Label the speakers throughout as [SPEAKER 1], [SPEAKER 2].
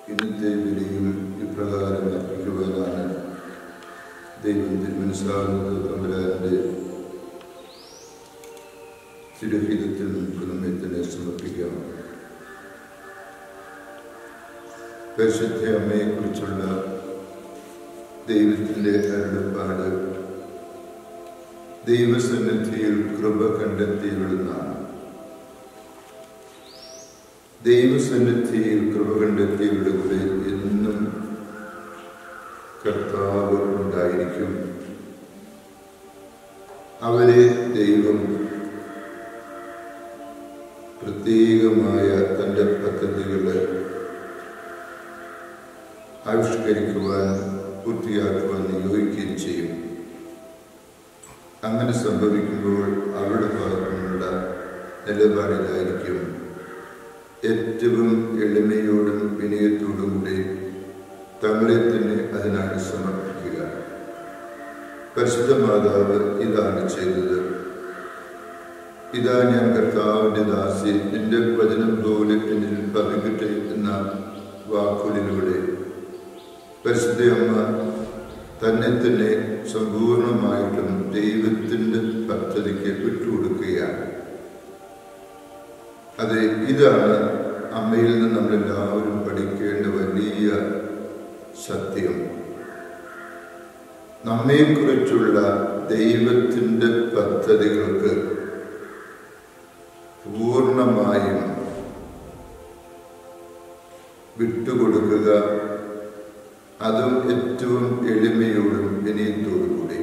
[SPEAKER 1] ഇന്നത്തെ വിലയും ഇപ്രകാരം അർപ്പിക്കുവാനാണ് ദൈവം തിരുമനസാകുന്നത് തമ്പുരാന്റെ തിരുഹിതത്തിൽ നമുക്ക് നമ്മെ തന്നെ സമർപ്പിക്കാം പരിശുദ്ധ അമ്മയെക്കുറിച്ചുള്ള ദൈവത്തിൻ്റെ അരുളപ്പാട് ദൈവസന്നിധിയിൽ കൃപ കണ്ടെത്തിയവളെന്നാണ് ദൈവസന്നിധിയിൽ കൃപ കണ്ടെത്തിയവരുടെ കൂടെ എന്നും കർത്താവ് ഉണ്ടായിരിക്കും അവരെ ദൈവം പ്രത്യേകമായ തൻ്റെ പദ്ധതികൾ ആവിഷ്കരിക്കുവാൻ പൂർത്തിയാക്കുവാൻ നിയോഗിക്കുകയും ചെയ്യും അങ്ങനെ സംഭവിക്കുമ്പോൾ അവരുടെ ഭാഗത്തു നിന്നുള്ള നിലപാടിലായിരിക്കും ഏറ്റവും എളിമയോടും വിനയത്തോടും കൂടി തങ്ങളെ തന്നെ അതിനാണ് സമർപ്പിക്കുക പരിശുദ്ധ മാതാവ് ഇതാണ് ചെയ്തത് ഇതാ ഞാൻ കർത്താവിൻ്റെ ദാസി നിന്റെ വചനം പോലെ എന്നിൽ പതിക്കട്ടെ എന്ന വാക്കുകളിലൂടെ പരിശുദ്ധ അമ്മ തന്നെ തന്നെ സമ്പൂർണമായിട്ടും ദൈവത്തിൻ്റെ പദ്ധതിക്ക് വിട്ടുകൊടുക്കുകയാണ് അതെ ഇതാണ് അമ്മയിൽ നിന്ന് നമ്മളെല്ലാവരും പഠിക്കേണ്ട വലിയ സത്യം നമ്മെക്കുറിച്ചുള്ള ദൈവത്തിൻ്റെ പദ്ധതികൾക്ക് പൂർണ്ണമായും വിട്ടുകൊടുക്കുക അതും ഏറ്റവും എളിമയോടും വിനയത്തോടും കൂടി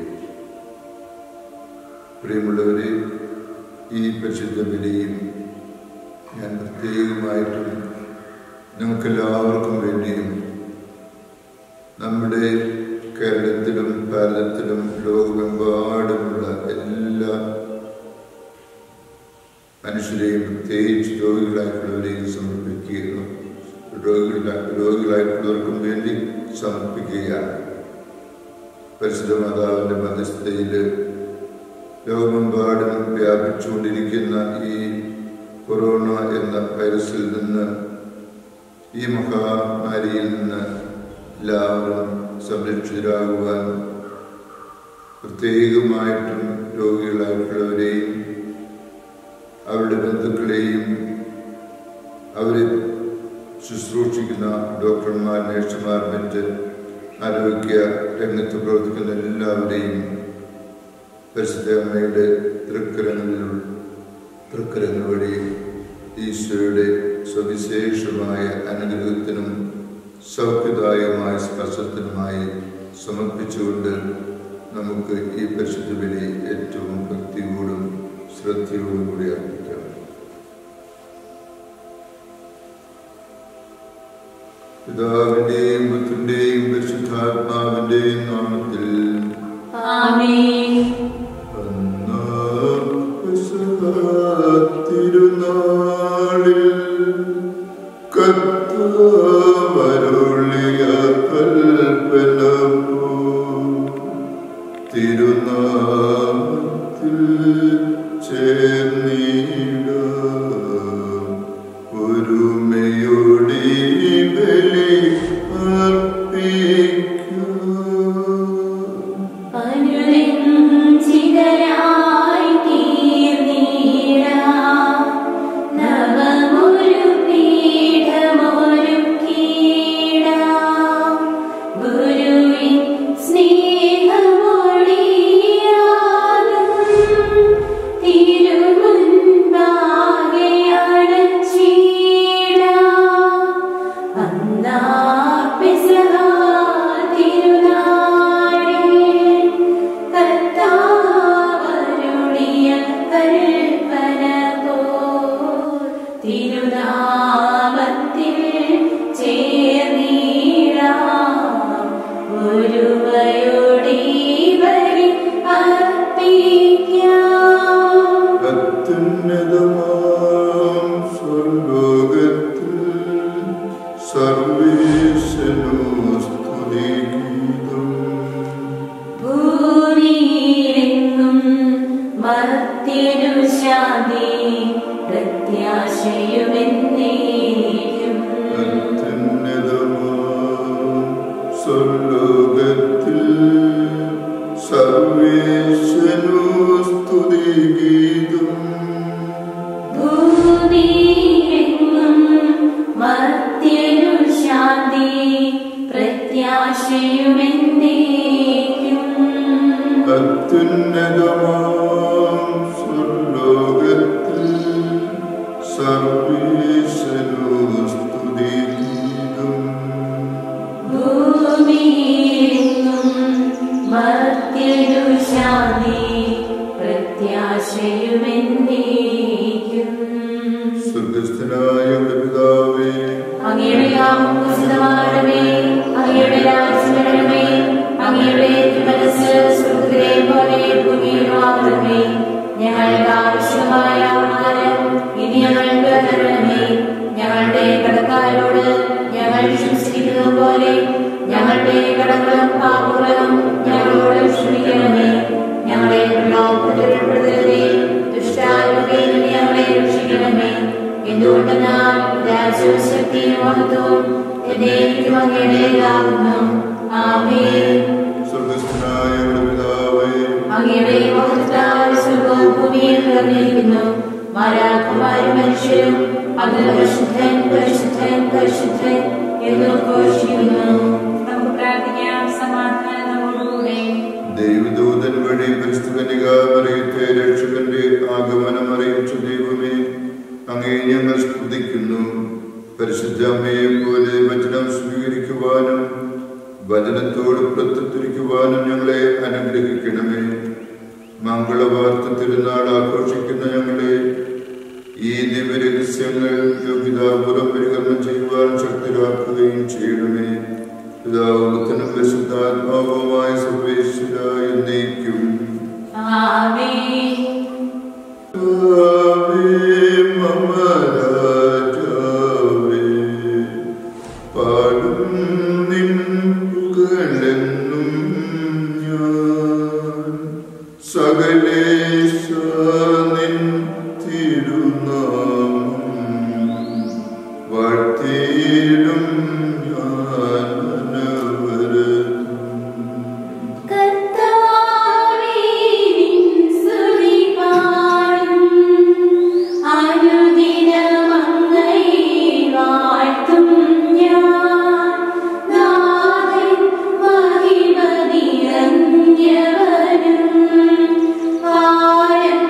[SPEAKER 1] പ്രിയമുള്ളവരെ ഈ പരിശുദ്ധ വിലയും ഞാൻ പ്രത്യേകമായിട്ടും നിങ്ങൾക്കെല്ലാവർക്കും വേണ്ടിയും നമ്മുടെ കേരളത്തിലും ഭാരതത്തിലും ലോകമെമ്പാടുമുള്ള എല്ലാ മനുഷ്യരെയും പ്രത്യേകിച്ച് രോഗികളായിട്ടുള്ളവരെയും സമർപ്പിക്കുകയും രോഗികള രോഗികളായിട്ടുള്ളവർക്കും വേണ്ടി സമർപ്പിക്കുകയാണ് പരിശുദ്ധ മാതാവിൻ്റെ മധ്യസ്ഥതയിൽ ലോകമെമ്പാടും വ്യാപിച്ചുകൊണ്ടിരിക്കുന്ന ഈ കൊറോണ എന്ന വൈറസിൽ നിന്ന് ഈ മഹാമാരിയിൽ നിന്ന് എല്ലാവരും സംരക്ഷിതരാകുവാൻ പ്രത്യേകമായിട്ടും രോഗികളായിട്ടുള്ളവരെയും അവരുടെ ബന്ധുക്കളെയും അവരെ ശുശ്രൂഷിക്കുന്ന ഡോക്ടർമാർ നഴ്സുമാർ മറ്റ് ആരോഗ്യ രംഗത്ത് പ്രവർത്തിക്കുന്ന എല്ലാവരെയും പരിശുദ്ധ അമ്മയുടെ തൃക്കരങ്ങളിൽ തൃക്കരങ്ങൾ വഴി ഈശോയുടെ സവിശേഷമായ അനുഗ്രഹത്തിനും സൗഖ്യദായകമായ സ്പർശത്തിനുമായി സമർപ്പിച്ചുകൊണ്ട് നമുക്ക് ഈ പരിശുദ്ധ ബലി ഏറ്റവും ഭക്തിയോടും ശ്രദ്ധയോടും കൂടി അർപ്പിക്കാം പിതാവിന്റെയും പുത്രന്റെയും പരിശുദ്ധാത്മാവിന്റെയും നാമത്തിൽ
[SPEAKER 2] ആമേൻ
[SPEAKER 1] അന്നാ പെസഹ തിരുനാളിൽ കർത്താവരുളിയ കൽപ്പന പോൽ തിരുനാമത്തിൽ ചേർന്നിടാം ഒരുമയോടെ ബലി അർപ്പിക്കാം
[SPEAKER 2] അനുരഞ്ജിതരായി തീർന്നിടാം നവമൊരു പീഠമൊരുക്കിയിടാം ഗുരുവിൻ സ്നേഹമൊഴിയാലും തിരുമുൻപാകെ അണച്ചിടാം അന്നാ പെസഹ തിരുനാളിൽ കർത്താവരുളിയ കൽപ്പന പോൽ തിരുനാമത്തിൽ ചേർന്നിടാം ഒരുവയുടെ ബലി അർപ്പിക്കാം
[SPEAKER 1] അത്യുന്നതമാം സ്വർലോകത്തിൽ സർവേശനോ സ്തുതിഗീതം
[SPEAKER 2] ഭൂമിയിലെങ്ങും മർത്യനു ശാന്തി പ്രത്യാശയുമെന്നേക്കും
[SPEAKER 1] അത്യുന്നതമാം
[SPEAKER 2] വാഴ്ചയുമെന്നേക്കും
[SPEAKER 1] സ്വർഗസ്ഥനായ ഞങ്ങളുടെ പിതാവേ
[SPEAKER 2] അങ്ങയുടെ നാമം പൂജിതമാകണമേ അങ്ങയുടെ രാജ്യം വരണമേ അങ്ങയുടെ മനസ്സ് സ്വർഗ്ഗത്തിലെ പോലെ ഭൂമിയിലുമാകണമേ ഞങ്ങൾക്ക് ആവശ്യമായ ആഹാരം ഇനി ഞങ്ങൾക്ക് തരണമേ ഞങ്ങളുടെ കടക്കാരോട് ഞങ്ങൾ ക്ഷമിച്ചിരിക്കുന്നത് പോലെ ഞങ്ങളുടെ കടങ്ങളും പാപങ്ങളും ഞങ്ങളോട് ക്ഷമിക്കണമേ ഞങ്ങളെ പ്രലോഭനപ്പെടുത്തരുതേ ദുഷ്ടാരൂപേ ഞങ്ങളെ രക്ഷിക്കണമേ എന്തുകൊണ്ടെന്നാൽ രാജ്യവും ശക്തിയും മഹത്വവും എന്നേക്കും അങ്ങയുടേതാകുന്നു ആമേൻ
[SPEAKER 1] സ്വർഗസ്ഥനായ ഞങ്ങളുടെ പിതാവേ
[SPEAKER 2] അങ്ങയുടെ മഹത്തായ സ്വർഗവും ഭൂമിയിൽ നിറഞ്ഞിരിക്കുന്നു മാരാകുമാരും മനുഷ്യരും അത് പരിശുദ്ധൻ പരിശുദ്ധൻ പരിശുദ്ധൻ എന്ന് ഘോഷിക്കുന്നു നമുക്ക് പ്രാർത്ഥിക്കാം സമാധാനം നമ്മോടുകൂടെ
[SPEAKER 1] ദൈവദൂതൻ വഴി പരിസ്ഥിതിക മറിയത്തെ രക്ഷകന്റെ ആഗമനം അറിയിച്ച ദൈവമേ അങ്ങേ ഞങ്ങൾ സ്തുതിക്കുന്നു പരിശുദ്ധ അമ്മയെ പോലെ വചനം സ്വീകരിക്കുവാനും വചനത്തോട് പ്രത്യത്തിരിക്കുവാനും ഞങ്ങളെ അനുഗ്രഹിക്കണമേ മംഗളവാർത്ത തിരുനാൾ ആഘോഷിക്കുന്ന ഞങ്ങളെ ഈ ദിവ്യരഹസ്യങ്ങൾ യോഗ്യതാപൂർവം പരികരണം ചെയ്യുവാൻ ശക്തരാക്കുകയും ചെയ്യണമേ പിതാവുത്തനും പരിശുദ്ധാത്മാവുമായ സർവേശ്വര എന്നേക്കും
[SPEAKER 2] ആമേൻ
[SPEAKER 1] മമ രാജാവേ പാടും നിൻ പുകഴെന്നും ഞാൻ സകലേശ നിൻ തിരുനാമം വാഴ്ത്തിയിടും ഞാൻ അനവരതും
[SPEAKER 2] കർത്താവേ നിൻ സ്തുതി പാടും അനുദിനം അങ്ങയെ വാഴ്ത്തും ഞാൻ നാഥൻ മഹിമ നിറഞ്ഞവനും പാരം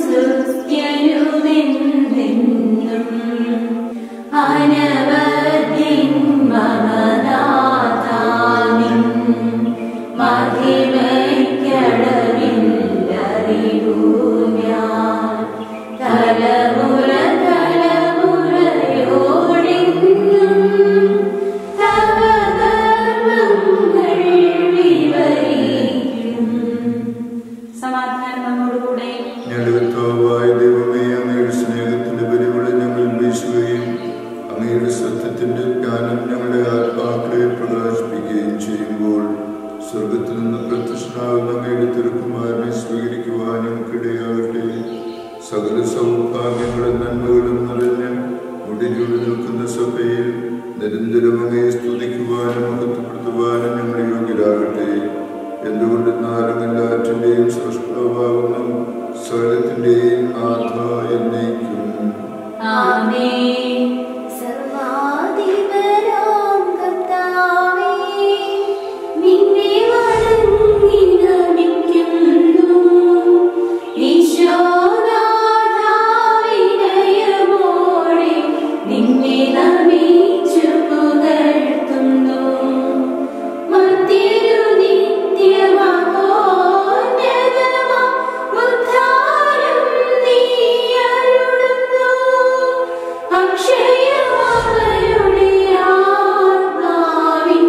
[SPEAKER 2] സ്തുത്യനുമെന്നെന്നും അനവധിൻ മമനാഥാനിൻ മഹിമയ്ക്കടവില്ലറിവൂ ഞാൻ തലമുറ തലമുറയോടെന്നും തവ കർമ്മങ്ങൾ വിവരിക്കും സമാധാനം നമ്മോടുകൂടെ
[SPEAKER 1] ഞങ്ങളുടെ ദൈവമേ അങ്ങയുടെ സ്നേഹത്തിന്റെ പരിമള ഞങ്ങൾ വീശുകയും അങ്ങയുടെ സത്യത്തിന്റെ ജ്ഞാനം ഞങ്ങളുടെ ആത്മാക്കളെ പ്രകാശിപ്പിക്കുകയും ചെയ്യുമ്പോൾ സ്വർഗത്തിൽ നിന്ന് പ്രത്യക്ഷനാകുന്ന അങ്ങയുടെ തിരുക്കുമാരനെ സ്വീകരിക്കുവാൻ ഞങ്ങൾക്കിടയാകട്ടെ സകല സൗഭാഗ്യങ്ങളും നന്മകളും നിറഞ്ഞ് മുടിഞ്ഞുള്ളി നിൽക്കുന്ന സഭയിൽ നിരന്തരം അങ്ങയെ സ്തുതിക്കുവാനും മഹത്വപ്പെടുത്തുവാനും ഞങ്ങൾ യോഗ്യരാകട്ടെ എന്തുകൊണ്ട് നാരകല്ലാറ്റിന്റെയും സൃഷ്ടാവാകുന്നു സകലത്തിന്റെയും ആത്മ എന്നേക്കും
[SPEAKER 2] ആമേൻ സർവാധിപനാം കർത്താവേ നിന്നെ വണങ്ങി നമിക്കുന്നു ഈശോനാഥാ വിനയമോടെ നിന്നെ നമിച്ചു പുകഴ്ത്തുന്നു മധ്യരു നിത്യമഹോന്നതമാം ഉദ്ധാരം നീ അരുളുന്നു. അക്ഷയമവരുടെ ആത്മാവിൻ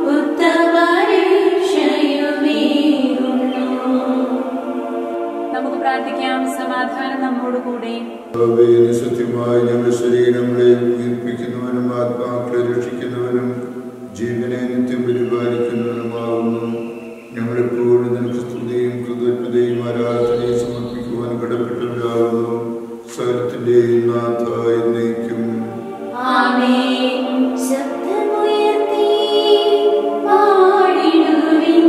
[SPEAKER 2] ഉത്തമരക്ഷയുമേകുന്നു. നമുക്ക് പ്രാർത്ഥിക്കാം സമാധാനം നമ്മോടുകൂടെ
[SPEAKER 1] കർത്താവേ, നീ സത്യമായി ഞങ്ങളുടെ ശരീരങ്ങളെ ഉയർപ്പിക്കുന്നവനും ആത്മാക്കളെ രക്ഷിക്കുന്നവനും ജീവനെ നിത്യം പരിപാലിക്കുന്നവനുമാകുന്നു ഞങ്ങളെപ്പോഴും നിനക്ക് സ്തുതിയും കൃതജ്ഞതയും ആരാധനയും സമർപ്പിക്കുവാൻ കടപ്പെട്ടവരാകുന്നു സകലത്തിന്റെയും നാഥ എന്നേക്കും
[SPEAKER 2] ആമേൻ ശബ്ദമുയർത്തി പാടിടുവിൻ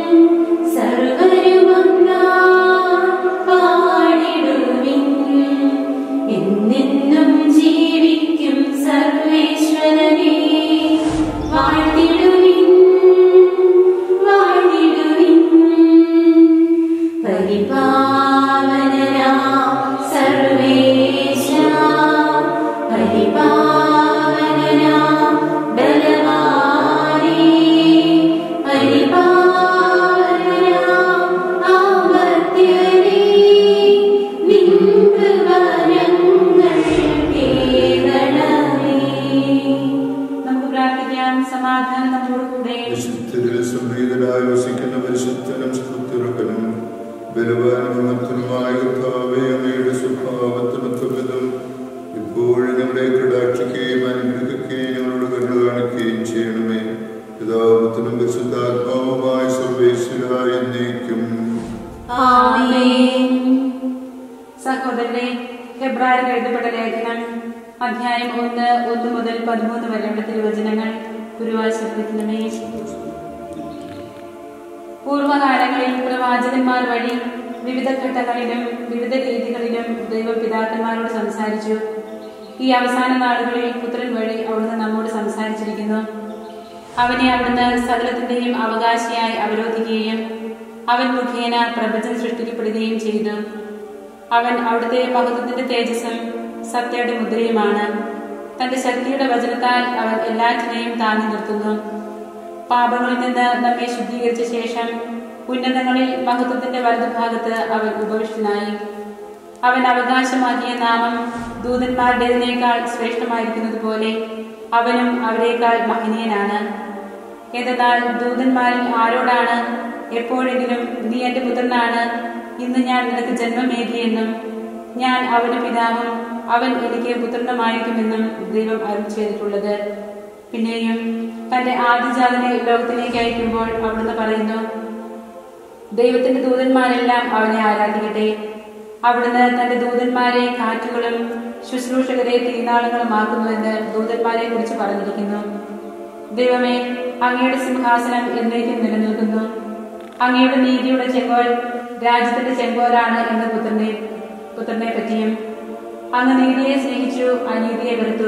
[SPEAKER 2] സർവരുമൊന്നായി പാടിടുവിൻ എന്നെന്നും ജീവിക്കും സർവേശ്വരനെ വാഴ്ത്തിടുവിൻ വാഴ്ത്തിടുവിൻ പരിപാ
[SPEAKER 3] സഹോദരനെ ഹെബ്രായർ എഴുതപ്പെട്ട ലേഖനം അധ്യായം ഒന്ന് ഒന്ന് മുതൽ പതിമൂന്ന് വരെയുള്ള തിരുവചനങ്ങൾ ഗുരുവായൂർ ശ്രദ്ധിക്കണമേ പൂർവകാലങ്ങളിൽ പ്രവാചകന്മാർ വഴി വിവിധ ഘട്ടങ്ങളിലും വിവിധ രീതികളിലും ദൈവം പിതാക്കന്മാരോട് സംസാരിച്ചു ഈ അവസാന നാളുകളിൽ പുത്രൻ വഴി അവിടുന്ന് നമ്മോട് സംസാരിച്ചിരിക്കുന്നു അവനെ അവിടുന്ന് സകലത്തിന്റെയും അവകാശിയായി അവരോധിക്കുകയും അവൻ മുഖേന പ്രപഞ്ചം സൃഷ്ടിക്കപ്പെടുകയും ചെയ്തു അവൻ അവിടുത്തെ മഹത്വത്തിന്റെ തേജസ്സും സത്യയുടെ മുദ്രയുമാണ് തന്റെ ശക്തിയുടെ വചനത്താൽ അവൻ എല്ലാറ്റിനെയും താങ്ങി നിർത്തുന്നു പാപങ്ങളിൽ നിന്ന് നമ്മെ ശുദ്ധീകരിച്ച ശേഷം ഉന്നതങ്ങളിൽ മഹത്വത്തിന്റെ വലതുഭാഗത്ത് അവൻ ഉപവിഷ്ടനായി അവൻ അവകാശമാക്കിയ നാമം ദൂതന്മാരുടേതിനേക്കാൾ ശ്രേഷ്ഠമായിരിക്കുന്നത് പോലെ അവനും അവരെക്കാൾ മഹനീയനാണ് എന്നാൽ ദൂതന്മാരിൽ ആരോടാണ് എപ്പോഴെങ്കിലും നീ എന്റെ പുത്രനാണ് ഇന്ന് ഞാൻ നിനക്ക് ജന്മമേകിയെന്നും ഞാൻ അവന് പിതാവും അവൻ എനിക്ക് പുത്രനുമായിരിക്കുമെന്നും ദൈവം അരുൾ ചെയ്തിട്ടുള്ളത് പിന്നെയും തന്റെ ആദ്യജാതനെ ലോകത്തിലേക്ക് അയക്കുമ്പോൾ അവിടുന്ന് പറയുന്നു ദൈവത്തിന്റെ ദൂതന്മാരെല്ലാം അവനെ ആരാധിക്കട്ടെ അവിടുന്ന് തന്റെ ദൂതന്മാരെ കാറ്റുകളും ശുശ്രൂഷകരെ തീനാളങ്ങളുമാക്കുന്നുവെന്ന് ദൂതന്മാരെ കുറിച്ച് പറഞ്ഞിരിക്കുന്നു ദൈവമേ അങ്ങയുടെ സിംഹാസനം എന്നേക്കും നിലനിൽക്കുന്നു അങ്ങയുടെ നീതിയുടെ ചെങ്കോൽ രാജ്യത്തിന്റെ ചെങ്കോലാണ് എന്ന പുത്രനെ പുത്രനെ പറ്റിയും അങ്ങ് നീതിയെ സ്നേഹിച്ചു അനീതിയെ വെറുത്തു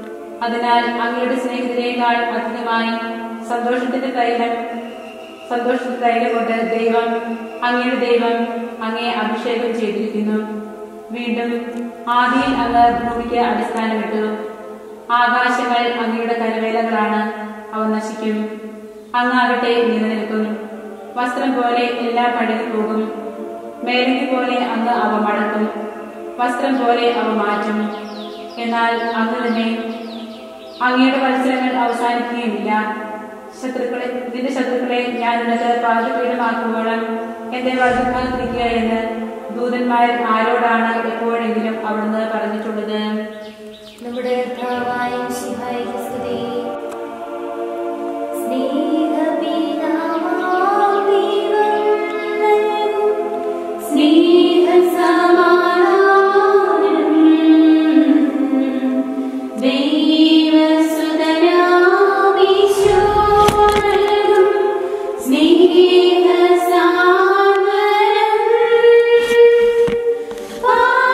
[SPEAKER 3] അതിനാൽ അങ്ങയുടെ സ്നേഹിതരേക്കാൾ അധികമായി സന്തോഷത്തിന്റെ തൈലം സന്തോഷത്തിന്റെ തൈലം കൊണ്ട് ദൈവം അങ്ങയുടെ ദൈവം അങ്ങയെ അഭിഷേകം ചെയ്തിരിക്കുന്നു വീണ്ടും ആദിയിൽ അങ്ങ് ഭൂമിക്ക് അടിസ്ഥാനമിട്ടു ആകാശങ്ങൾ അങ്ങയുടെ കരവേലകളാണ് അവ നശിക്കും അങ്ങാകട്ടെ നിലനിൽക്കും വസ്ത്രം പോലെ എല്ലാം പഴകി പോകും മേലങ്കി പോലെ അങ്ങ് അവ മടക്കും വസ്ത്രം പോലെ അവ മാറ്റും എന്നാൽ അങ്ങ് തന്നെ അങ്ങയുടെ മത്സരങ്ങൾ അവസാനിക്കുകയുമില്ല ശത്രുക്കളെ നിന്റെ ശത്രുക്കളെ ഞാൻ നിനക്ക് പാദപീഠമാക്കുമ്പോഴും എന്റെ വലതുഭാഗത്തിരിക്കുക എന്ന് ദൂതന്മാർ ആരോടാണ് എപ്പോഴെങ്കിലും അവിടുന്ന് പറഞ്ഞിട്ടുള്ളത്
[SPEAKER 2] നമ്മുടെ കർത്താവായ ശിഹായിക്ക് സ്തുതി സ്നേഹപിതാവാം ദൈവം നൽകും സ്നേഹസമാധാനം ദൈവസുതനാം ഈശോ നൽകും സ്നേഹസാഗരം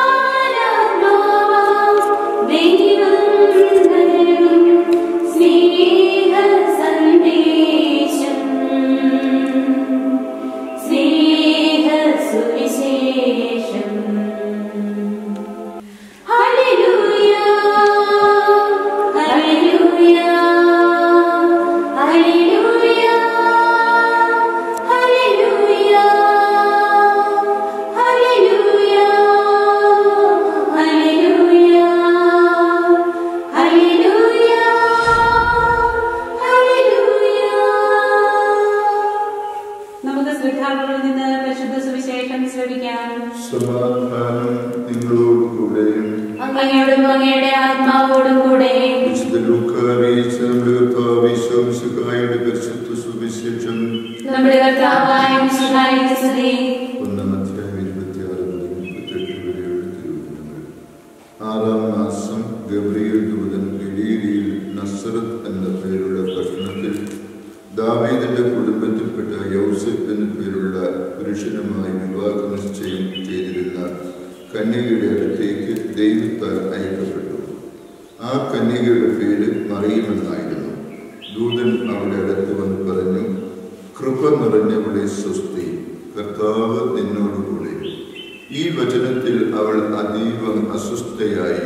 [SPEAKER 3] നമുക്ക് ശ്രീധാർമ്മയിൽ നിന്ന് പരിശുദ്ധ സുവിശേഷം ശ്രമിക്കാം
[SPEAKER 1] സമാധാനം നിങ്ങളോടുകൂടെ
[SPEAKER 2] അങ്ങയോടും അങ്ങയുടെ ആത്മാവോടും കൂടെ
[SPEAKER 1] വിശുദ്ധ ലൂക്കാറിയിച്ച നമ്മുടെ കർത്താവ് വിശ്വാസകായുടെ പരിശുദ്ധ സുവിശേഷം
[SPEAKER 2] നമ്മുടെ കർത്താവായ മിശിഹായിക്ക് സ്തുതി
[SPEAKER 1] ഒന്നാം അധ്യായം ഇരുപത്തിയാറ് മുതൽ മുപ്പത്തെട്ട് വരെയുള്ള തിരുവചനങ്ങൾ ആറാം മാസം ഗബ്രിയേൽ ദൂതൻ ഗലീലിയിൽ നസ്രത്ത് എന്ന പേരുള്ള പട്ടണത്തിൽ ദാവീദിന്റെ കുടുംബത്തിൽപ്പെട്ട യൗസഫ് എന്ന പേരുള്ള പുരുഷനുമായി വിവാഹ നിശ്ചയം ചെയ്തിരുന്ന കന്യകയുടെ അടുത്തേക്ക് ദൈവത്താൽ അയക്കപ്പെട്ടു ആ കന്യകയുടെ പേര് മറിയുമെന്നായിരുന്നു ദൂതൻ അവിടെ അടുത്ത് വന്ന് പറഞ്ഞു കൃപ നിറഞ്ഞവളെ സ്വസ്തി കർത്താവ് നിന്നോടുകൂടെ ഈ വചനത്തിൽ അവൾ അതീവ അസ്വസ്ഥയായി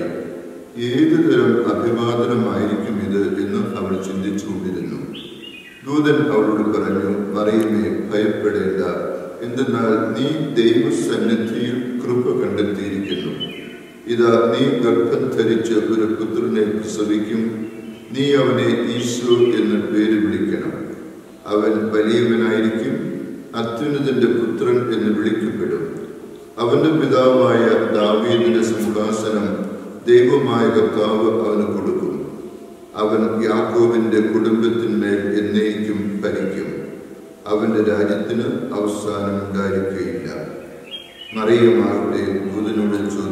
[SPEAKER 1] ഏതു തരം അഭിവാദനമായിരിക്കും ഇത് എന്ന് അവൾ ചിന്തിച്ചുകൊണ്ടിരുന്നു ദൂതൻ അവളോട് പറഞ്ഞു മറിയമേ ഭയപ്പെടേണ്ട എന്തെന്നാൽ നീ ദൈവസന്നിധിയിൽ കൃപ കണ്ടെത്തിയിരിക്കുന്നു ഇതാ നീ ഗർഭം ധരിച്ച് ഒരു പുത്രനെ പ്രസവിക്കും നീ അവനെ ഈശോ എന്ന് പേര് വിളിക്കണം അവൻ വലിയവനായിരിക്കും അത്യുന്നതന്റെ പുത്രൻ എന്ന് വിളിക്കപ്പെടും അവന്റെ പിതാവായ ദാവീദിന്റെ സിംഹാസനം ദൈവമായ കർത്താവ് അവന് കൊടുക്കും അവൻ യാക്കോബിന്റെ കുടുംബത്തിന്മേൽ എന്നേക്കും ഭരിക്കും അവന്റെ രാജ്യത്തിന് അവസാനം ഉണ്ടായിരിക്കുകയില്ല മറിയമാകട്ടെ ദൂതനോട് ചോദിച്ചു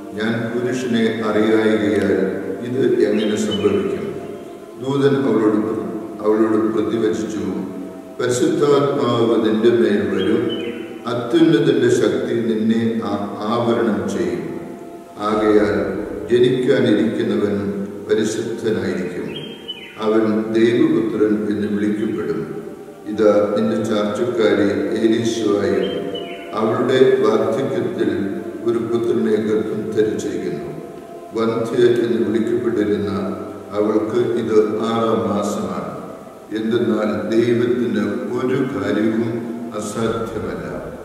[SPEAKER 1] ഞാൻ പുരുഷനെ അറിയായികയാൽ ഇത് എങ്ങനെ സംഭവിക്കും ദൂതൻ അവളോട് പ്ര- അവളോട് പ്രതിവചിച്ചു പരിശുദ്ധാത്മാവ് നിന്റെ മേൽ വരും അത്യുന്നതിൻ്റെ ശക്തി നിന്നെ ആ- ആവരണം ചെയ്യും ആകയാൽ ജനിക്കാനിരിക്കുന്നവൻ പരിശുദ്ധനായിരിക്കും അവൻ ദൈവപുത്രൻ എന്ന് വിളിക്കപ്പെടും ഇതാ നിന്റെ ചാർച്ചക്കാരി ഏലീശുവായും അവളുടെ വാർദ്ധക്യത്തിൽ ഒരു പുത്രനെ ഗർഭം ധരിച്ചിരിക്കുന്നു വന്ധ്യ എന്ന് വിളിക്കപ്പെട്ടിരുന്ന അവൾക്ക് ഇത് ആറാം മാസമാണ് എന്തെന്നാൽ ദൈവത്തിന് ഒരു കാര്യവും അസാധ്യമല്ല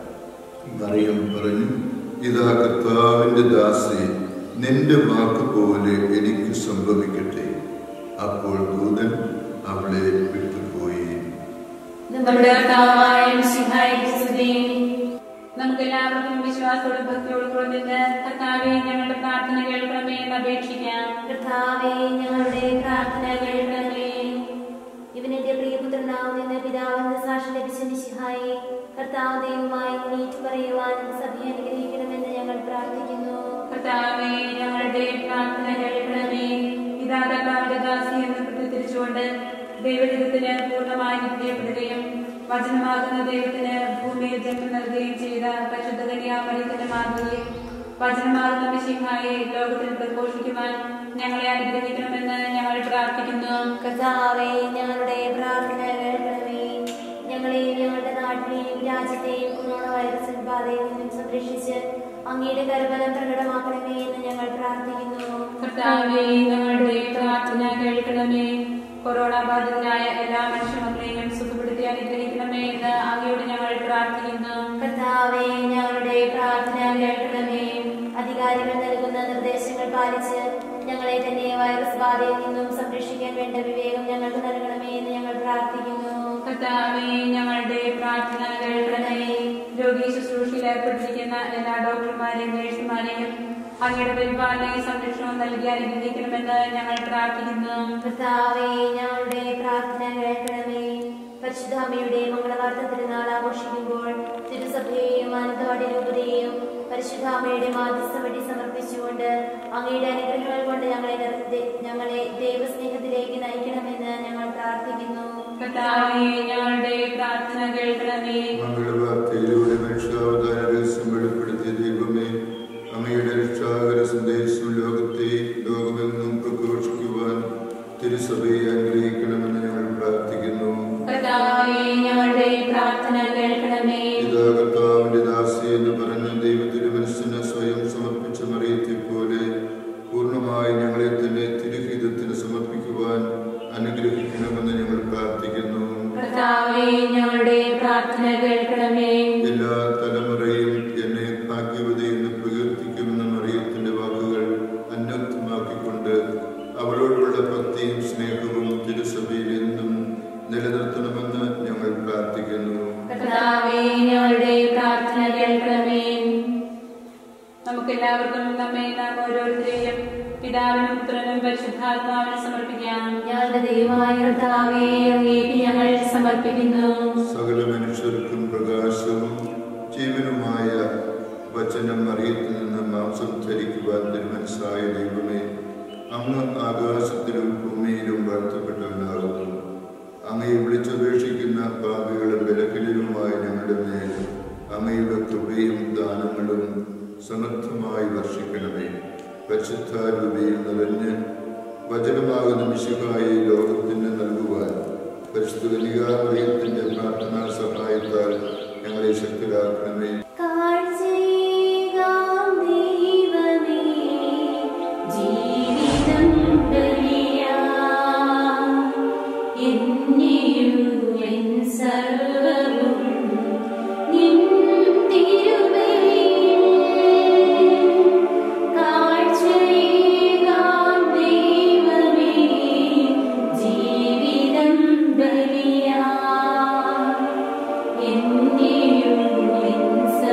[SPEAKER 1] മറിയം പറഞ്ഞു ഇതാ കർത്താവിൻ്റെ ദാസി നിന്റെ വാക്ക് പോലെ എനിക്ക് സംഭവിക്കട്ടെ അപ്പോൾ ദൂതൻ അവളെ വിട്ടുപോയി
[SPEAKER 2] നമ്മുടെ കർത്താവായ മിശിഹായിക്ക് സ്തുതി.
[SPEAKER 3] നമുക്ക് എല്ലാവർക്കും വിശ്വാസത്തോടും ഭക്തിയോടും കൂടെ നിന്ന് കർത്താവെ ഞങ്ങളുടെ പ്രാർത്ഥന കേൾക്കണമേ എന്ന് അപേക്ഷിക്കാം
[SPEAKER 2] കർത്താവേ ഞങ്ങളുടെ പ്രാർത്ഥന കേൾക്കണമേ ഇവനെന്റെ പ്രിയപുത്രനാവുന്ന പിതാവെന്ന് സാക്ഷി ലഭിച്ച മിശിഹായി കർത്താവ് ദൈവമായി നീറ്റ് പറയുവാൻ സഭയെ അനുഗ്രഹിക്കണമെന്ന് ഞങ്ങൾ പ്രാർത്ഥിക്കുന്നു
[SPEAKER 3] കർത്താവെ ഞങ്ങളുടെ പ്രാർത്ഥന കേൾക്കണമേ ഇതാ കർത്താവിന്റെ ദാസി എന്ന് പ്രതിത്തിരിച്ചുകൊണ്ട് ദൈവഹിതത്തിന് പൂർണ്ണമായി വിധേയപ്പെടുകയും വചനമാകുന്ന ദൈവത്തിന് ഭൂമിയിൽ ജന്മം നൽകുകയും ചെയ്ത പരിശുദ്ധ കന്യാമറിയത്തിന്റെ മാതൃകയും വചനമാകുന്ന മിശിഹായെ ലോകത്തിൽ പ്രഘോഷിക്കുവാൻ ഞങ്ങളെ അനുഗ്രഹിക്കണമെന്ന് ഞങ്ങൾ പ്രാർത്ഥിക്കുന്നു
[SPEAKER 2] കർത്താവേ ഞങ്ങളുടെ പ്രാർത്ഥന കേൾക്കണമേ ഞങ്ങളെയും ഞങ്ങളുടെ നാട്ടിലെയും രാജ്യത്തെയും കൊറോണ വൈറസ് ബാധയിൽ നിന്നും സംരക്ഷിച്ച് അങ്ങയുടെ കരുബലം പ്രകടമാക്കണമേ എന്ന് ഞങ്ങൾ പ്രാർത്ഥിക്കുന്നു
[SPEAKER 3] കർത്താവെ ഞങ്ങളുടെ പ്രാർത്ഥന കേൾക്കണമേ കൊറോണ ബാധിതരായ എല്ലാ മനുഷ്യമക്കളെയും സുഖപ്പെടുത്തി അനുഗ്രഹിക്കണമേ എന്ന് അങ്ങയോട് ഞങ്ങൾ പ്രാർത്ഥിക്കുന്നു
[SPEAKER 2] കർത്താവേ ഞങ്ങളുടെ പ്രാർത്ഥന കേൾക്കണമേ അധികാരികൾ നൽകുന്ന നിർദ്ദേശങ്ങൾ പാലിച്ച് ഞങ്ങളെ തന്നെ വൈറസ് ബാധയിൽ നിന്നും സംരക്ഷിക്കാൻ വേണ്ട വിവേകം ഞങ്ങൾക്ക് നൽകണമേ എന്ന് ഞങ്ങൾ പ്രാർത്ഥിക്കുന്നു
[SPEAKER 3] കർത്താവെ ഞങ്ങളുടെ പ്രാർത്ഥന കേൾക്കണമേ രോഗി ശുശ്രൂഷയിൽ ഏർപ്പെട്ടിരിക്കുന്ന എല്ലാ ഡോക്ടർമാരെയും നഴ്സുമാരെയും അങ്ങയുടെ പരിപാലനയും സംരക്ഷണവും നൽകി അനുഗ്രഹിക്കണമെന്ന് ഞങ്ങൾ പ്രാർത്ഥിക്കുന്നു
[SPEAKER 2] കർത്താവേ ഞങ്ങളുടെ പ്രാർത്ഥന കേൾക്കണമേ പരിശുദ്ധാമ്മയുടെ മംഗളവാർത്ത തിരുനാൾ ആഘോഷിക്കുമ്പോൾ തിരുസഭയെയും മാനന്തവാടി രൂപതയെയും പരിശുദ്ധാമ്മയുടെ മാധ്യസ്ഥ വഴി സമർപ്പിച്ചുകൊണ്ട് അങ്ങയുടെ അനുഗ്രഹങ്ങൾ കൊണ്ട് ഞങ്ങളെ നിർ- ഞങ്ങളെ ദൈവസ്നേഹത്തിലേക്ക് നയിക്കണമെന്ന് ഞങ്ങൾ പ്രാർത്ഥിക്കുന്നു
[SPEAKER 3] കർത്താവെ ഞങ്ങളുടെ പ്രാർത്ഥന കേൾക്കണമേ
[SPEAKER 1] മംഗളവാർത്തയിലൂടെ മനുഷ്യാവതാര രഹസ്യം വെളിപ്പെടുത്തിയ ദൈവമേ അങ്ങയുടെ രക്ഷാകര സന്ദേശം ലോകത്തെ ലോകമെങ്ങും പ്രഘോഷിക്കുവാൻ തിരുസഭയെ അനുഗ്രഹിക്കണമെന്ന് ഞങ്ങൾ പ്രാർത്ഥിക്കുന്നു
[SPEAKER 3] കർത്താവെ ഞങ്ങളുടെ പ്രാർത്ഥന കേൾക്കണമേ
[SPEAKER 1] ഇതാ കർത്താവിന്റെ ദാസി എന്ന് പറഞ്ഞ ദൈവത്തിന്റെ മനസ്സിന് സ്വയം സമർപ്പിച്ച മറിയത്തെ പോലെ പൂർണ്ണമായി ഞങ്ങളെ തന്നെ തിരുഹിതത്തിന് സമർപ്പിക്കുവാൻ അനുഗ്രഹിക്കണമെന്ന് ഞങ്ങൾ പ്രാർത്ഥിക്കുന്നു
[SPEAKER 3] കർത്താവെ ഞങ്ങളുടെ പ്രാർത്ഥന കേൾക്കണമേ
[SPEAKER 1] എല്ലാ തലമുറയും എന്നെ ഭാഗ്യവതി എന്ന് പ്രകീർത്തിക്കുമെന്ന മറിയത്തിന്റെ വാക്കുകൾ അന്വർത്ഥമാക്കിക്കൊണ്ട് അവളോടുള്ള ഭക്തിയും സ്നേഹവും തിരുസഭയിൽ എന്നും നിലനിർത്തണമെന്ന് ഞങ്ങൾ പ്രാർത്ഥിക്കുന്നു
[SPEAKER 3] കർത്താവെ ഞങ്ങളുടെ പ്രാർത്ഥന കേൾക്കണമേ നമുക്ക് എല്ലാവർക്കും നമ്മെ നാം ഓരോരുത്തരെയും പിതാവിനും പുത്രനും പരിശുദ്ധാത്മാവിനും സമർപ്പിക്കാം
[SPEAKER 2] ഞങ്ങളുടെ ദൈവമായ കർത്താവേ അങ്ങേക്ക് ഞങ്ങൾ സമർപ്പിക്കുന്നു
[SPEAKER 1] സകല മനുഷ്യർക്കും പ്രകാശവും ജീവനുമായ വചനം അറിയത്തിൽ നിന്ന് മാംസം ധരിക്കുവാൻ തിരുമനസ്സായ ദൈവമേ അങ്ങ് ആകാശത്തിലും ഭൂമിയിലും വാഴ്ത്തപ്പെട്ടവനാകുന്നു അങ്ങയെ വിളിച്ചപേക്ഷിക്കുന്ന പാപികളും ബലഹീനരുമായ ഞങ്ങളുടെ മേൽ അങ്ങയുടെ കൃപയും ദാനങ്ങളും സമർത്ഥമായി വർഷിക്കണമേ പരിശുദ്ധാരൂപയിൽ നിറഞ്ഞ് വചനമാകുന്ന മിശുഹായി ലോകത്തിന് നൽകുവാൻ പരിശുദ്ധ കനികാമറിയത്തിന്റെ പ്രാർത്ഥനാ സഹായത്താൽ ഞങ്ങളെ ശക്തരാക്കണമേ
[SPEAKER 2] കാഴ്ചയേകാം ദൈവമേ ജീവിതം ബലിയാം എന്നെയും എൻ സർവ്വവും നിൻ തിരുബലിയിൽ കാഴ്ചയേകാം ദൈവമേ ജീവിതം ബലിയാം എന്നെയും എൻ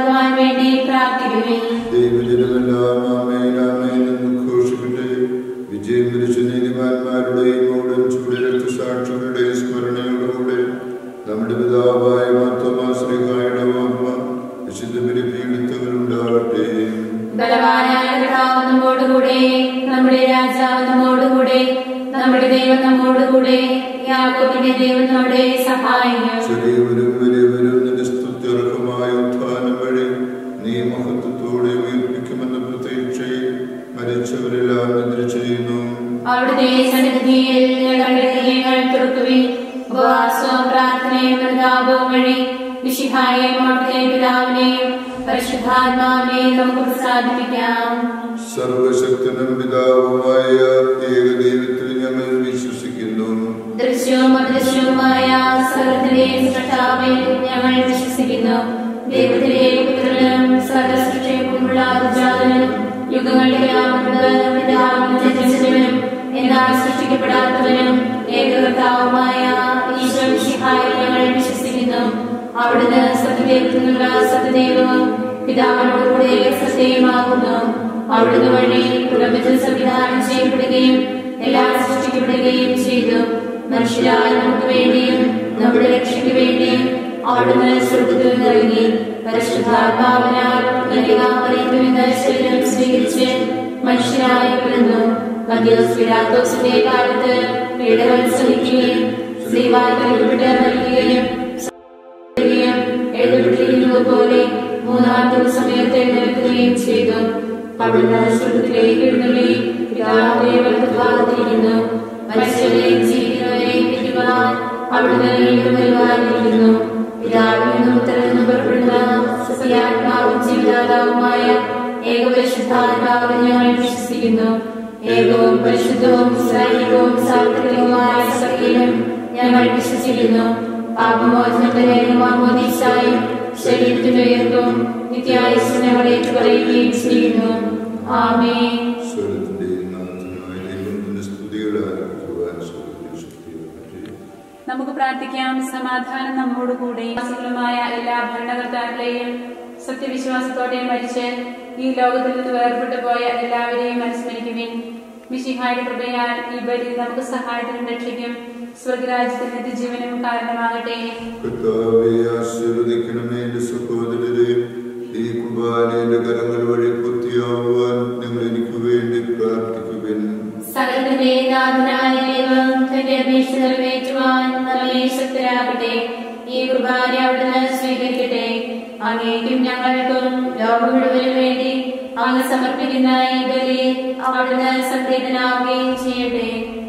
[SPEAKER 3] ഉണ്ടാകുവാൻ വേണ്ടി പ്രാർത്ഥിക്കുവിൻ
[SPEAKER 1] ദൈവജനമെല്ലാം ആമേൻ ആമേൻ എന്ന് ഘോഷിക്കട്ടെ വിജയം വരിച്ച നീതിമാന്മാരുടെയും ഉടൻ ചൂട് രക്തസാക്ഷികളുടെയും സ്മരണയോടുകൂടെ നമ്മുടെ പിതാവായ മാത്തമാശ്രീകായുടെ ഓർമ്മ വിശുദ്ധ ബലിപീഡിത്തങ്ങൾ ഉണ്ടാകട്ടെ
[SPEAKER 3] ബലവാനായ കർത്താവ് നമ്മോടുകൂടെ നമ്മുടെ രാജാവ് നമ്മോടുകൂടെ നമ്മുടെ ദൈവം നമ്മോടുകൂടെ യാക്കോബിന്റെ ദൈവം നമ്മുടെ സഹായിക്കും
[SPEAKER 1] ചെറിയവരും വലിയവരും നിന്റെ സ്തുത്യർഹമായ ഉത്ഥാനം വഴി നീ മഹത്വത്തോടെ ഉയർപ്പിക്കുമെന്ന പ്രതീക്ഷയിൽ മരിച്ചവരെല്ലാം നിദ്ര ചെയ്യുന്നു
[SPEAKER 3] അവിടുത്തെ സന്നിധിയിൽ ഞങ്ങളുടെ ഹൃദയങ്ങൾ തുറക്കുവിൻ ഉപവാസവും പ്രാർത്ഥനയും പ്രതാപവും വഴി വിശിഹായെയും അവിടുത്തെ പിതാവിനെയും പരിശുദ്ധാത്മാവിനെയും നമുക്ക് പ്രസാദിപ്പിക്കാം
[SPEAKER 1] സർവശക്തനും പിതാവുമായ ഏകദൈവത്തിൽ ഞങ്ങൾ വിശ്വസിക്കുന്നു
[SPEAKER 3] ദൃശ്യവും അദൃശ്യവുമായ സകലത്തിലെയും സൃഷ്ടാവിൽ ഞങ്ങൾ വിശ്വസിക്കുന്നു ദൈവത്തിലെയും പുത്രനും സകല സൃഷ്ടിക്കുമുള്ള ഉജാതനും യുഗങ്ങളിലാവുന്നത് പിതാവിനും ജനിച്ചവനും എന്നാൽ സൃഷ്ടിക്കപ്പെടാത്തവനും ഏകകർത്താവുമായ ഈശ്വര വിശിഹായിൽ ഞങ്ങൾ വിശ്വസിക്കുന്നു അവിടുന്ന് സത്യദൈവത്തിൽ നിന്നുള്ള സത്യദൈവവും പിതാവിനോടുകൂടെ സത്യമാകുന്നു അവിടുന്ന് വഴി പ്രപഞ്ചം സംവിധാനം ചെയ്യപ്പെടുകയും എല്ലാം സൃഷ്ടിക്കപ്പെടുകയും ചെയ്തു മനുഷ്യരായ നമുക്ക് വേണ്ടിയും നമ്മുടെ രക്ഷയ്ക്ക് വേണ്ടിയും അവിടുന്ന് സ്വർഗത്തിൽ നിറങ്ങി പരിശുദ്ധാത്മാവിനാൽ കന്യകാമറിയത്തിൽ നിന്ന് ശരീരം സ്വീകരിച്ച് മനുഷ്യരായി പിറന്നു മധ്യോസ് പിലാത്തോസിന്റെ കാലത്ത് പീഡകൾ സഹിക്കുകയും ശ്രീവായി കരുതപ്പെട്ട് മരിക്കുകയും യും എഴുതപ്പെട്ടിരിക്കുന്നത് പോലെ മൂന്നാം ദിവസം എഴുന്നേൽക്കുകയും ചെയ്തു അവിടുന്ന് സ്വർഗത്തിലേക്ക് എഴുന്നള്ളി പിതാവിന്റെ വലതുഭാഗത്തിരിക്കുന്നു മനുഷ്യരെയും ജീവിക്കുന്നവരെയും വിധിക്കുവാൻ അവിടുന്ന് വീണ്ടും വരുവാനിരിക്കുന്നു പിതാവിൽ നിന്നും ഉത്തരവിൽ പുറപ്പെടുന്ന സത്യാത്മാവും ജീവിതാതാവുമായ ഏകപരിശുദ്ധാത്മാവിൽ ഞങ്ങൾ വിശ്വസിക്കുന്നു ഏകവും പരിശുദ്ധവും സൈനികവും സാർവത്രികവുമായ സഖ്യനും ഞങ്ങൾ വിശ്വസിക്കുന്നു പാപമോചനത്തിന്റെ മാമോദീസായും ശരീരത്തിന്റെ ഉയർത്തും നിത്യായുസ് ഞങ്ങളെ പറയുകയും ചെയ്യുന്നു ആമേ
[SPEAKER 1] സ്വരത്തിന്റെയും നാഥനായ ദൈവത്തിന്റെ സ്തുതികൾ ആരംഭിക്കുവാൻ സ്വരത്തിൽ ശക്തിയാകട്ടെ
[SPEAKER 3] നമുക്ക് പ്രാർത്ഥിക്കാം സമാധാനം നമ്മോടുകൂടെ വാസികളുമായ എല്ലാ ഭരണകർത്താക്കളെയും സത്യവിശ്വാസത്തോടെ മരിച്ച് ഈ ലോകത്തിൽ നിന്ന് വേർപെട്ടു പോയ എല്ലാവരെയും അനുസ്മരിക്കുവിൻ മിശിഹായുടെ കൃപയാൽ ഈ ബലി നമുക്ക് സഹായത്തിനും രക്ഷയ്ക്കും സ്വർഗരാജ്യത്തിൽ നിത്യജീവനും കാരണമാകട്ടെ
[SPEAKER 1] കർത്താവെ ആശീർവദിക്കണമേ എന്റെ സഹോദരരെ ഈ കുർബാനയുടെ കരങ്ങൾ വഴി പൂർത്തിയാവുവാൻ നിങ്ങൾ എനിക്ക് വേണ്ടി പ്രാർത്ഥിക്കുവിൻ
[SPEAKER 2] സകലത്തിന്റെ നാഥനായ ദൈവം തന്റെ അപേക്ഷ നിറവേറ്റുവാൻ നമ്മെ ശക്തരാകട്ടെ ഈ കുർബാന അവിടുന്ന് സ്വീകരിക്കട്ടെ അങ്ങേക്കും ഞങ്ങൾക്കും ലോകം മുഴുവനും വേണ്ടി അങ്ങ് സമർപ്പിക്കുന്ന ഈ ബലി അവിടുന്ന് സംപ്രീതനാവുകയും ചെയ്യട്ടെ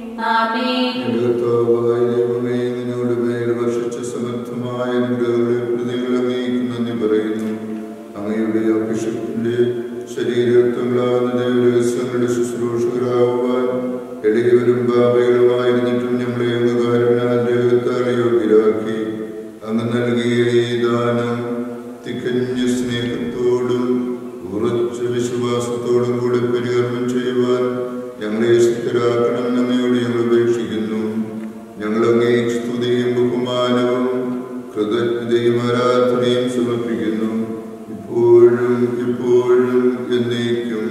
[SPEAKER 2] ആമേൻ
[SPEAKER 1] എന്റെ കർത്താവായ ദൈവമേ നിന്നോട് മേൽ വർഷിച്ച സമർത്ഥമായ അനുഗ്രഹങ്ങളെ പ്രതികൾ അങ്ങേക്ക് നന്ദി പറയുന്നു അങ്ങയുടെ അഭിഷേകത്തിന്റെ ശരീരത്വങ്ങളാകുന്ന ദൈവരഹസ്യങ്ങളുടെ ശുശ്രൂഷകരാകുവാൻ എളിയവരും പാപകളുമായിരുന്നിട്ടും ഞങ്ങളെ അങ്ങ് കാരുണ്യാഗ്രഹത്താൽ യോഗ്യരാക്കി അങ്ങ് നൽകിയ ഈ ദാനം തികഞ്ഞ സ്നേഹത്തോടും ഉറച്ച വിശ്വാസത്തോടും കൂടി പരികർമ്മം ചെയ്യുവാൻ ഞങ്ങളെ ശക്തരാക്കണം നമ്മയോട് ഞങ്ങൾ അപേക്ഷിക്കുന്നു ഞങ്ങൾ അങ്ങേ സ്തുതിയും ബഹുമാനവും കൃതജ്ഞതയും ആരാധനയും സമർപ്പിക്കുന്നു ഇപ്പോഴും ഇപ്പോഴും എന്നേക്കും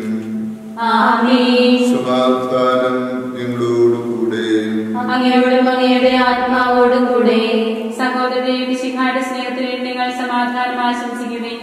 [SPEAKER 2] ആമേൻ
[SPEAKER 1] സമാധാനം ഞങ്ങളോടുകൂടെ
[SPEAKER 2] അങ്ങയോടും അങ്ങയുടെ ആത്മാവോടും കൂടെ
[SPEAKER 3] സഹോദരരെ വിശിഖായുടെ സ്നേഹത്തിന് നിങ്ങൾ സമാധാനം ആശംസിക്കുവിൻ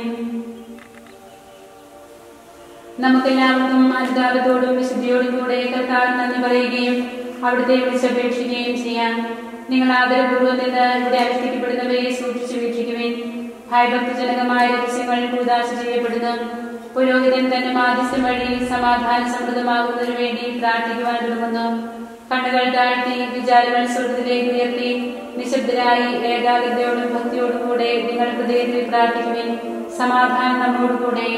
[SPEAKER 3] നമുക്കെല്ലാവർക്കും അനുതാപത്തോടും വിശുദ്ധിയോടും കൂടെ കർത്താവ് നന്ദി പറയുകയും അവിടുത്തെ വിളിച്ചപേക്ഷിക്കുകയും ചെയ്യാം നിങ്ങൾ ആദരപൂർവ്വം നിന്ന് ഇവിടെ അനുഷ്ഠിക്കപ്പെടുന്നവയെ സൂക്ഷിച്ചു വീക്ഷിക്കുവിൻ ഭയഭക്തിജനകമായ രഹസ്യങ്ങൾ കൂതാശ ചെയ്യപ്പെടുന്നു പുരോഹിതൻ തന്റെ മാധ്യസ്ഥം വഴി സമാധാന സമൃദ്ധമാകുന്നതിനു വേണ്ടി പ്രാർത്ഥിക്കുവാൻ തുടങ്ങുന്നു കണ്ണുകൾ താഴ്ത്തി വിചാരങ്ങൾ സ്വർഗത്തിലേക്ക് ഉയർത്തി നിശബ്ദരായി ഏകാഗ്രതയോടും ഭക്തിയോടും കൂടെ നിങ്ങൾ ഹൃദയത്തിൽ പ്രാർത്ഥിക്കുവിൻ സമാധാനം നമ്മോടുകൂടെ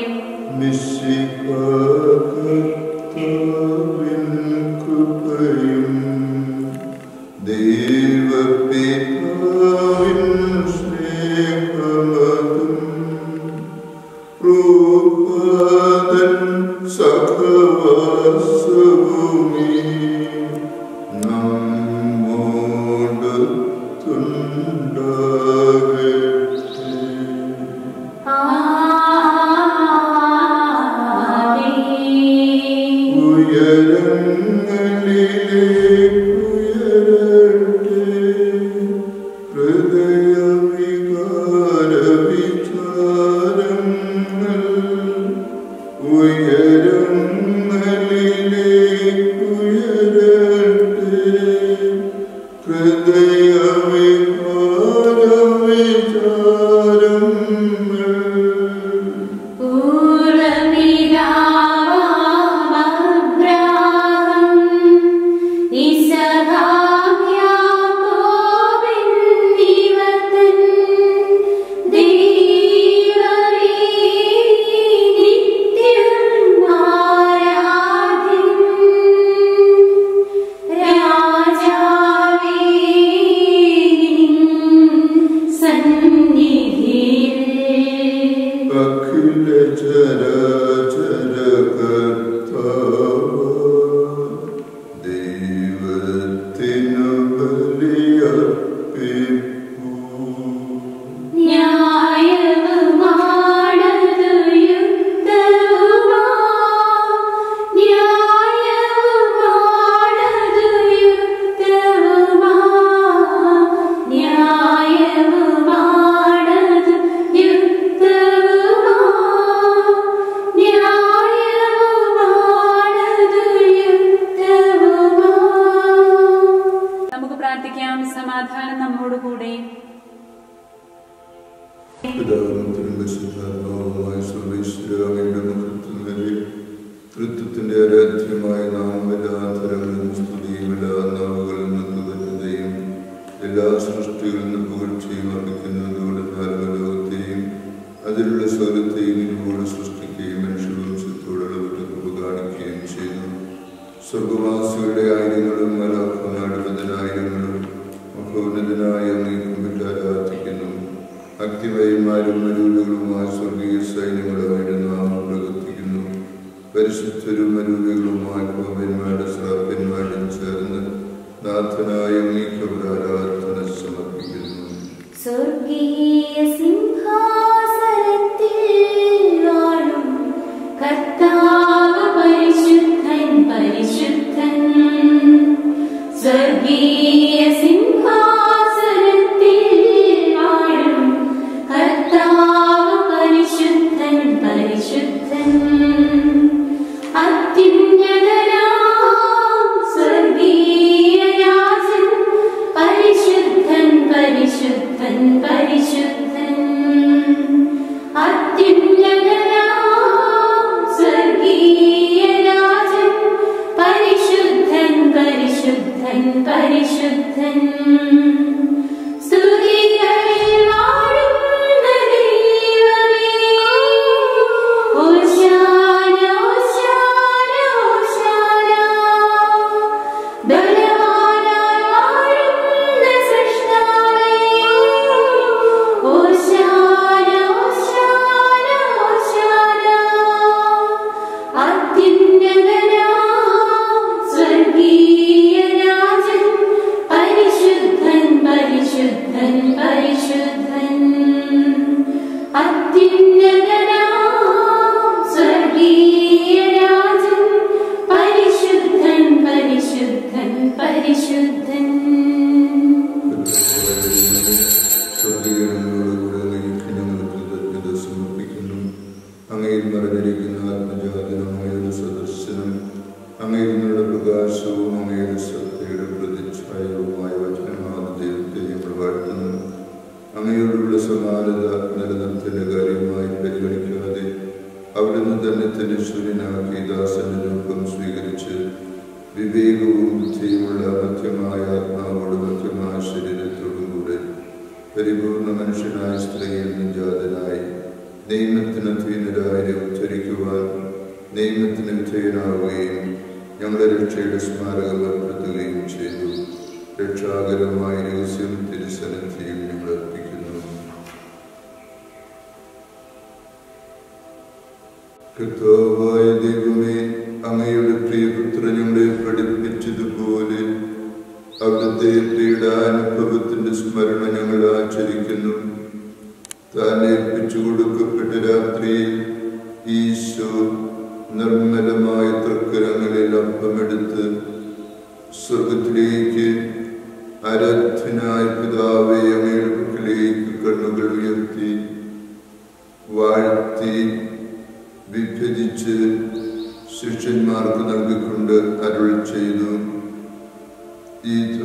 [SPEAKER 1] നിശ്ചിപാകർത്താവിൻ കൃപയും ദൈവപിതാവിൻ സ്നേഹമതും രൂപതൻ സഹവാസവുമേ നമ്മോട് തുണ്ടാകട്ടെ
[SPEAKER 2] ആമേൻ
[SPEAKER 1] തൃത്വത്തിന്റെ ആരാധ്യമായ നാം എല്ലാ തരങ്ങളിലും സ്തുതിയും എല്ലാ നാവുകളിൽ നിന്ന് കരുതയും എല്ലാ സൃഷ്ടികളിൽ നിന്ന് പുകഴ്ചയും അർപ്പിക്കുന്നതോടെ ലോകത്തെയും അതിലുള്ള സ്വരത്തെയും ഇതുപോലെ സൃഷ്ടിക്കുകയും മനുഷ്യവംശത്തോടുള്ള വിട്ടുകൊടുപ്പ് കാണിക്കുകയും ചെയ്തു സ്വർഗവാസികളുടെ ആയിരങ്ങളും മലാഖനാടുപതിനായിരങ്ങളും മഹോന്നതനായ നീക്കുമ്പിട്ട് ആരാധിക്കുന്നു അഗ്നിവയന്മാരും മരൂലുകളുമായ സ്വർഗീയ സൈന്യങ്ങളുടെ നാം പ്രവർത്തിക്കുന്നു പരിശുദ്ധരും മരൂലുകളുമായ ഭവന്മാരുടെ ശ്രാപ്പന്മാരും ചേർന്ന് നാഥനായ നീക്കവർ ആരാധന സമർപ്പിക്കുന്നു
[SPEAKER 2] സ്വർഗീയ സിംഹാസനത്തിൽ വാഴും കർത്താവ് പരിശുദ്ധൻ പരിശുദ്ധൻ സ്വർഗീയ സിംഹാസനത്തിൽ വാഴും കർത്താവ് പരിശുദ്ധൻ പരിശുദ്ധൻ അത്യുന്നതനാം സ്വർഗീയ രാജൻ പരിശുദ്ധൻ പരിശുദ്ധൻ പരിശുദ്ധൻ അത്യുന്നതനാം സ്വർഗീയ രാജൻ പരിശുദ്ധൻ പരിശുദ്ധൻ പരിശുദ്ധൻ സ്തുതികളിൽ വാഴുന്ന ദൈവമേ ഓശാന ഓശാന ഓശാന ബലവാനായി വാഴുന്ന സൃഷ്ടാവേ ഓശാന ഓശാന ഓശാന അത്യുന്നതനാം സ്വർഗീയ രാജൻ പരിശുദ്ധൻ പരിശുദ്ധൻ പരിശുദ്ധൻ അത്യുന്നതനാം സ്വർഗീയ രാജൻ പരിശുദ്ധൻ പരിശുദ്ധൻ പരിശുദ്ധൻ
[SPEAKER 1] സ്വർഗീയങ്ങളോടുകൂടെ അങ്ങേക്ക് ഞങ്ങൾ കൃതജ്ഞത സമർപ്പിക്കുന്നു അങ്ങയിൽ മറഞ്ഞിരിക്കുന്ന ആത്മജാതനമായ ഒരു സദസ്യനും അങ്ങയിൽ നിന്നുള്ള പ്രകാശവും അങ്ങയുടെ സത്യയുടെ പ്രതിച്ഛായവുമായ വചനമാണ് ദൈവത്തെ ഞങ്ങൾ വാഴ്ത്തുന്നു അങ്ങയോടുള്ള സമാനത നിലനിർത്തലിന്റെ കാര്യമായി പരിഗണിക്കാതെ അവിടുന്ന് തന്നെ തന്നെ ശൂന്യനാക്കി ദാസന്റെ രൂപം സ്വീകരിച്ച് വിവേകവും ബുദ്ധിയുമുള്ള മധ്യമായ ആത്മാവോട് മധ്യമായ ശരീരത്തോടും കൂടെ പരിപൂർണ മനുഷ്യനായ സ്ത്രീയിൽ നിജാതനായി നിയമത്തിന് അധീനരായി ഉദ്ധരിക്കുവാൻ നിയമത്തിന് വിധേയനാവുകയും ഞങ്ങളുടെ രക്ഷയുടെ സ്മാരകം ഏർപ്പെടുത്തുകയും ചെയ്തു രക്ഷാകരമായ രഹസ്യം തിരുസന്നിധിയും ഞങ്ങൾ അർപ്പിക്കുന്നു കർത്താവായ ദൈവമേ അങ്ങയുടെ പ്രിയപുത്രൻ ഞങ്ങളെ പഠിപ്പിച്ചതുപോലെ അവിടുത്തെ പീഡാനുഭവത്തിന്റെ സ്മരണ ഞങ്ങൾ ആചരിക്കുന്നു താൻ ഏൽപ്പിച്ചു കൊടുക്കപ്പെട്ട രാത്രിയിൽ ഈശോ നിർമ്മലമായ തൃക്കരങ്ങളിൽ അപ്പമെടുത്ത് സ്വർഗത്തിലേക്ക് ആരാധ്യനായ പിതാവെ അങ്ങയുടെ പക്കലേക്ക് കണ്ണുകൾ ഉയർത്തി വാഴ്ത്തി വിഭജിച്ച് ശിഷ്യന്മാർക്ക് നൽകിക്കൊണ്ട് അരുൾ ചെയ്തു ഇത്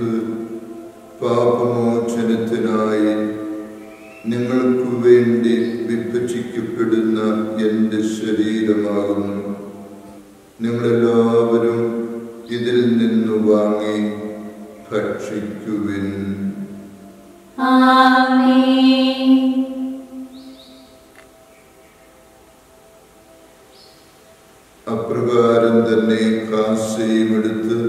[SPEAKER 1] പാപമോചനത്തിനായി നിങ്ങൾക്ക് വേണ്ടി വിഭജിക്കപ്പെടുന്ന എൻ്റെ ശരീരമാകുന്നു നിങ്ങളെല്ലാവരും ഇതിൽ നിന്ന് വാങ്ങി ഭക്ഷിക്കുവിൻ
[SPEAKER 2] ആമേൻ
[SPEAKER 1] അപ്രകാരം തന്നെ കാസയും എടുത്ത്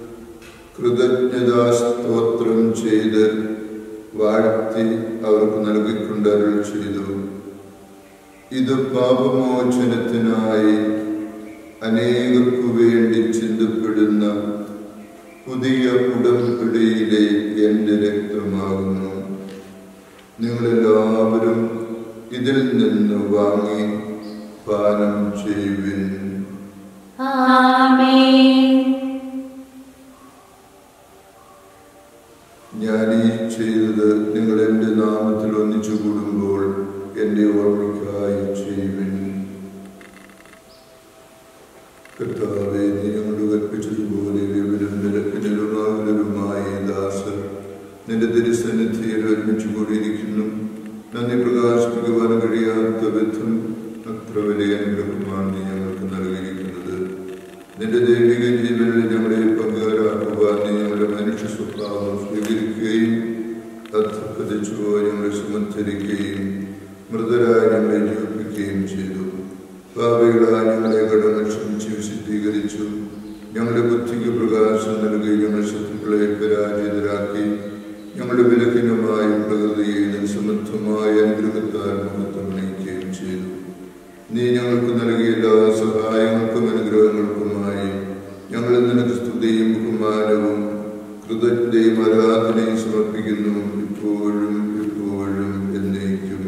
[SPEAKER 1] കൃതജ്ഞതാസ്തോത്രം ചെയ്ത് വാഴ്ത്തി അവർക്ക് നൽകിക്കൊണ്ട് അരുൾ ചെയ്തു ഇത് പാപമോചനത്തിനായി അനേകർക്കു വേണ്ടി ചിന്തപ്പെടുന്ന പുതിയ ഉടമ്പടിയിലെ എൻ്റെ രക്തമാകുന്നു നിങ്ങളെല്ലാവരും ഇതിൽ നിന്ന് വാങ്ങി പാനം ചെയ്യുവിൻ
[SPEAKER 2] ആമേൻ
[SPEAKER 1] ഞാൻ ഈ ചെയ്തത് നിങ്ങൾ എൻ്റെ നാമത്തിൽ ഒന്നിച്ചു കൂടുമ്പോൾ എൻ്റെ ഓർമ്മയ്ക്കായി ചെയ്യുവിൻ കർത്താവെ നീ ഞങ്ങളോട് കൽപ്പിച്ചതുപോലെ വിവരം നിരക്കിനരുമാകുലരുമായ ദാസർ നിന്റെ തിരുസന്നിധിയിൽ ഒരുമിച്ച് കൂടിയിരിക്കുന്നു നന്ദി പ്രകാശിപ്പിക്കുവാൻ കഴിയാത്ത വിധം അത്ര വലിയ അനുഗ്രഹമാണ് നീ ഞങ്ങൾക്ക് നൽകിയിരിക്കുന്നത് നിന്റെ ദൈവിക ജീവനിൽ ഞങ്ങളെ പങ്കുകാരാക്കുവാൻ നീ ഞങ്ങളുടെ മനുഷ്യ സ്വഭാവം സ്വീകരിക്കുകയും അധപ്പതിച്ചു ഞങ്ങളെ സുമന്ധരിക്കുകയും മൃതരായ ഞങ്ങളെ ജീവിപ്പിക്കുകയും ചെയ്തു പാപികളായ ഞങ്ങളെ കടങ്ങൾ ക്ഷമിച്ച് വിശുദ്ധീകരിച്ചു ഞങ്ങളുടെ ബുദ്ധിക്ക് പ്രകാശം നൽകി ഞങ്ങളുടെ ശത്രുക്കളെ പരാജിതരാക്കി ഞങ്ങളുടെ വിലക്കിനമായ പ്രകൃതിയെ നീ സമർത്ഥമായ അനുഗ്രഹത്താൽ മഹത്വമണിയിക്കുകയും ചെയ്തു നീ ഞങ്ങൾക്ക് നൽകിയ എല്ലാ സഹായങ്ങൾക്കും അനുഗ്രഹങ്ങൾക്കുമായി ഞങ്ങൾ നിനക്ക് സ്തുതിയും ബഹുമാനവും കൃതജ്ഞതയും ആരാധനയും സമർപ്പിക്കുന്നു ഇപ്പോഴും എപ്പോഴും എന്നേക്കും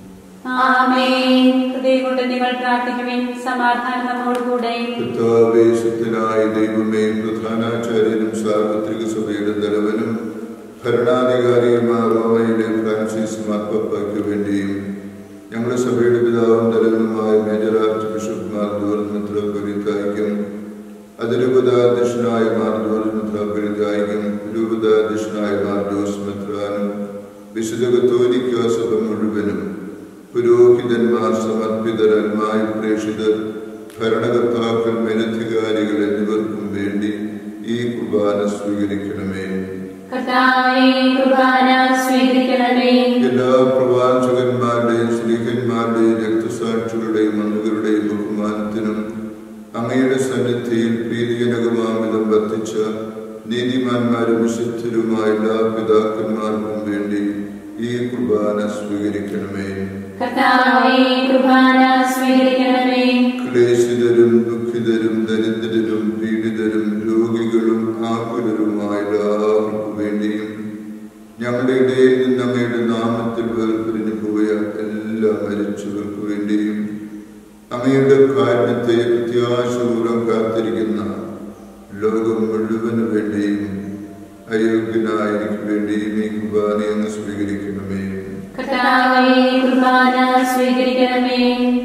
[SPEAKER 3] ആമേൻ ഹൃദയം കൊണ്ട് നിങ്ങൾ പ്രാർത്ഥിക്കുവിൻ സമാധാനം നമ്മോടുകൂടെ
[SPEAKER 1] കർത്താവേശത്തിനായ ദൈവമേ പ്രധാനാചാര്യനും സാർവത്രിക സഭയുടെ തലവനും ഭരണാധികാരിയുമായ റോമയിലെ ഫ്രാൻസിസ് മാർപ്പപ്പയ്ക്ക് വേണ്ടിയും ഞങ്ങളുടെ സഭയുടെ പിതാവും തലവനുമായ major archbishop Mar George മെത്രോപൊലിത്തായിക്കും അതിരൂപതാധ്യക്ഷനായ മാർ ജോർജ് മെത്രോപൊലിത്തായിക്കും രൂപതാധ്യക്ഷനായ മാർ ജോസ് മെത്രാനും വിശുദ്ധ കത്തോലിക്ക സഭ മുഴുവനും പുരോഹിതന്മാർ സമർപ്പിതരന്മായി പ്രേക്ഷിതർ ഭരണകർത്താക്കൾ മേലധികാരികൾ എന്നിവർക്കും വേണ്ടി ഈ കുർബാന സ്വീകരിക്കണമേ
[SPEAKER 3] കർത്താവേ കുർബാന സ്വീകരിക്കണമേ
[SPEAKER 1] എല്ലാ പ്രവാചകന്മാരുടെയും സ്ത്രീകന്മാരുടെയും രക്തസാക്ഷികളുടെയും മണ്ണുകളുടെയും ബഹുമാനത്തിനും അങ്ങയുടെ സന്നിധിയിൽ പ്രീതിജനകമാമിതം വർദ്ധിച്ച നീതിമാന്മാരും വിശുദ്ധരുമായ എല്ലാ പിതാക്കന്മാർക്കും വേണ്ടി ഈ കുർബാന സ്വീകരിക്കണമേ
[SPEAKER 3] കർത്താവേ കുർബാന സ്വീകരിക്കണമേ
[SPEAKER 1] ക്ലേശിതരും ദുഃഖിതരും ദരിദ്രരും പീഡിതരും രോഗികളും ആകുലരുമായ എല്ലാവർക്കും വേണ്ടിയും ഞങ്ങളുടെ ഇടയിൽ നിന്ന് അങ്ങയുടെ നാമത്തിൽ വേർപിരിഞ്ഞു പോയ എല്ലാ മരിച്ചവർക്ക് വേണ്ടിയും അങ്ങയുടെ കാരണത്തെ പ്രത്യാശപൂർവ്വം കാത്തിരിക്കുന്ന ലോകം മുഴുവന് വേണ്ടിയും അയോഗ്യനായ എനിക്ക് വേണ്ടിയും ഈ കുർബാന അങ്ങ് സ്വീകരിക്കണമേ
[SPEAKER 3] കർത്താവേ കുർബാന സ്വീകരിക്കണമേ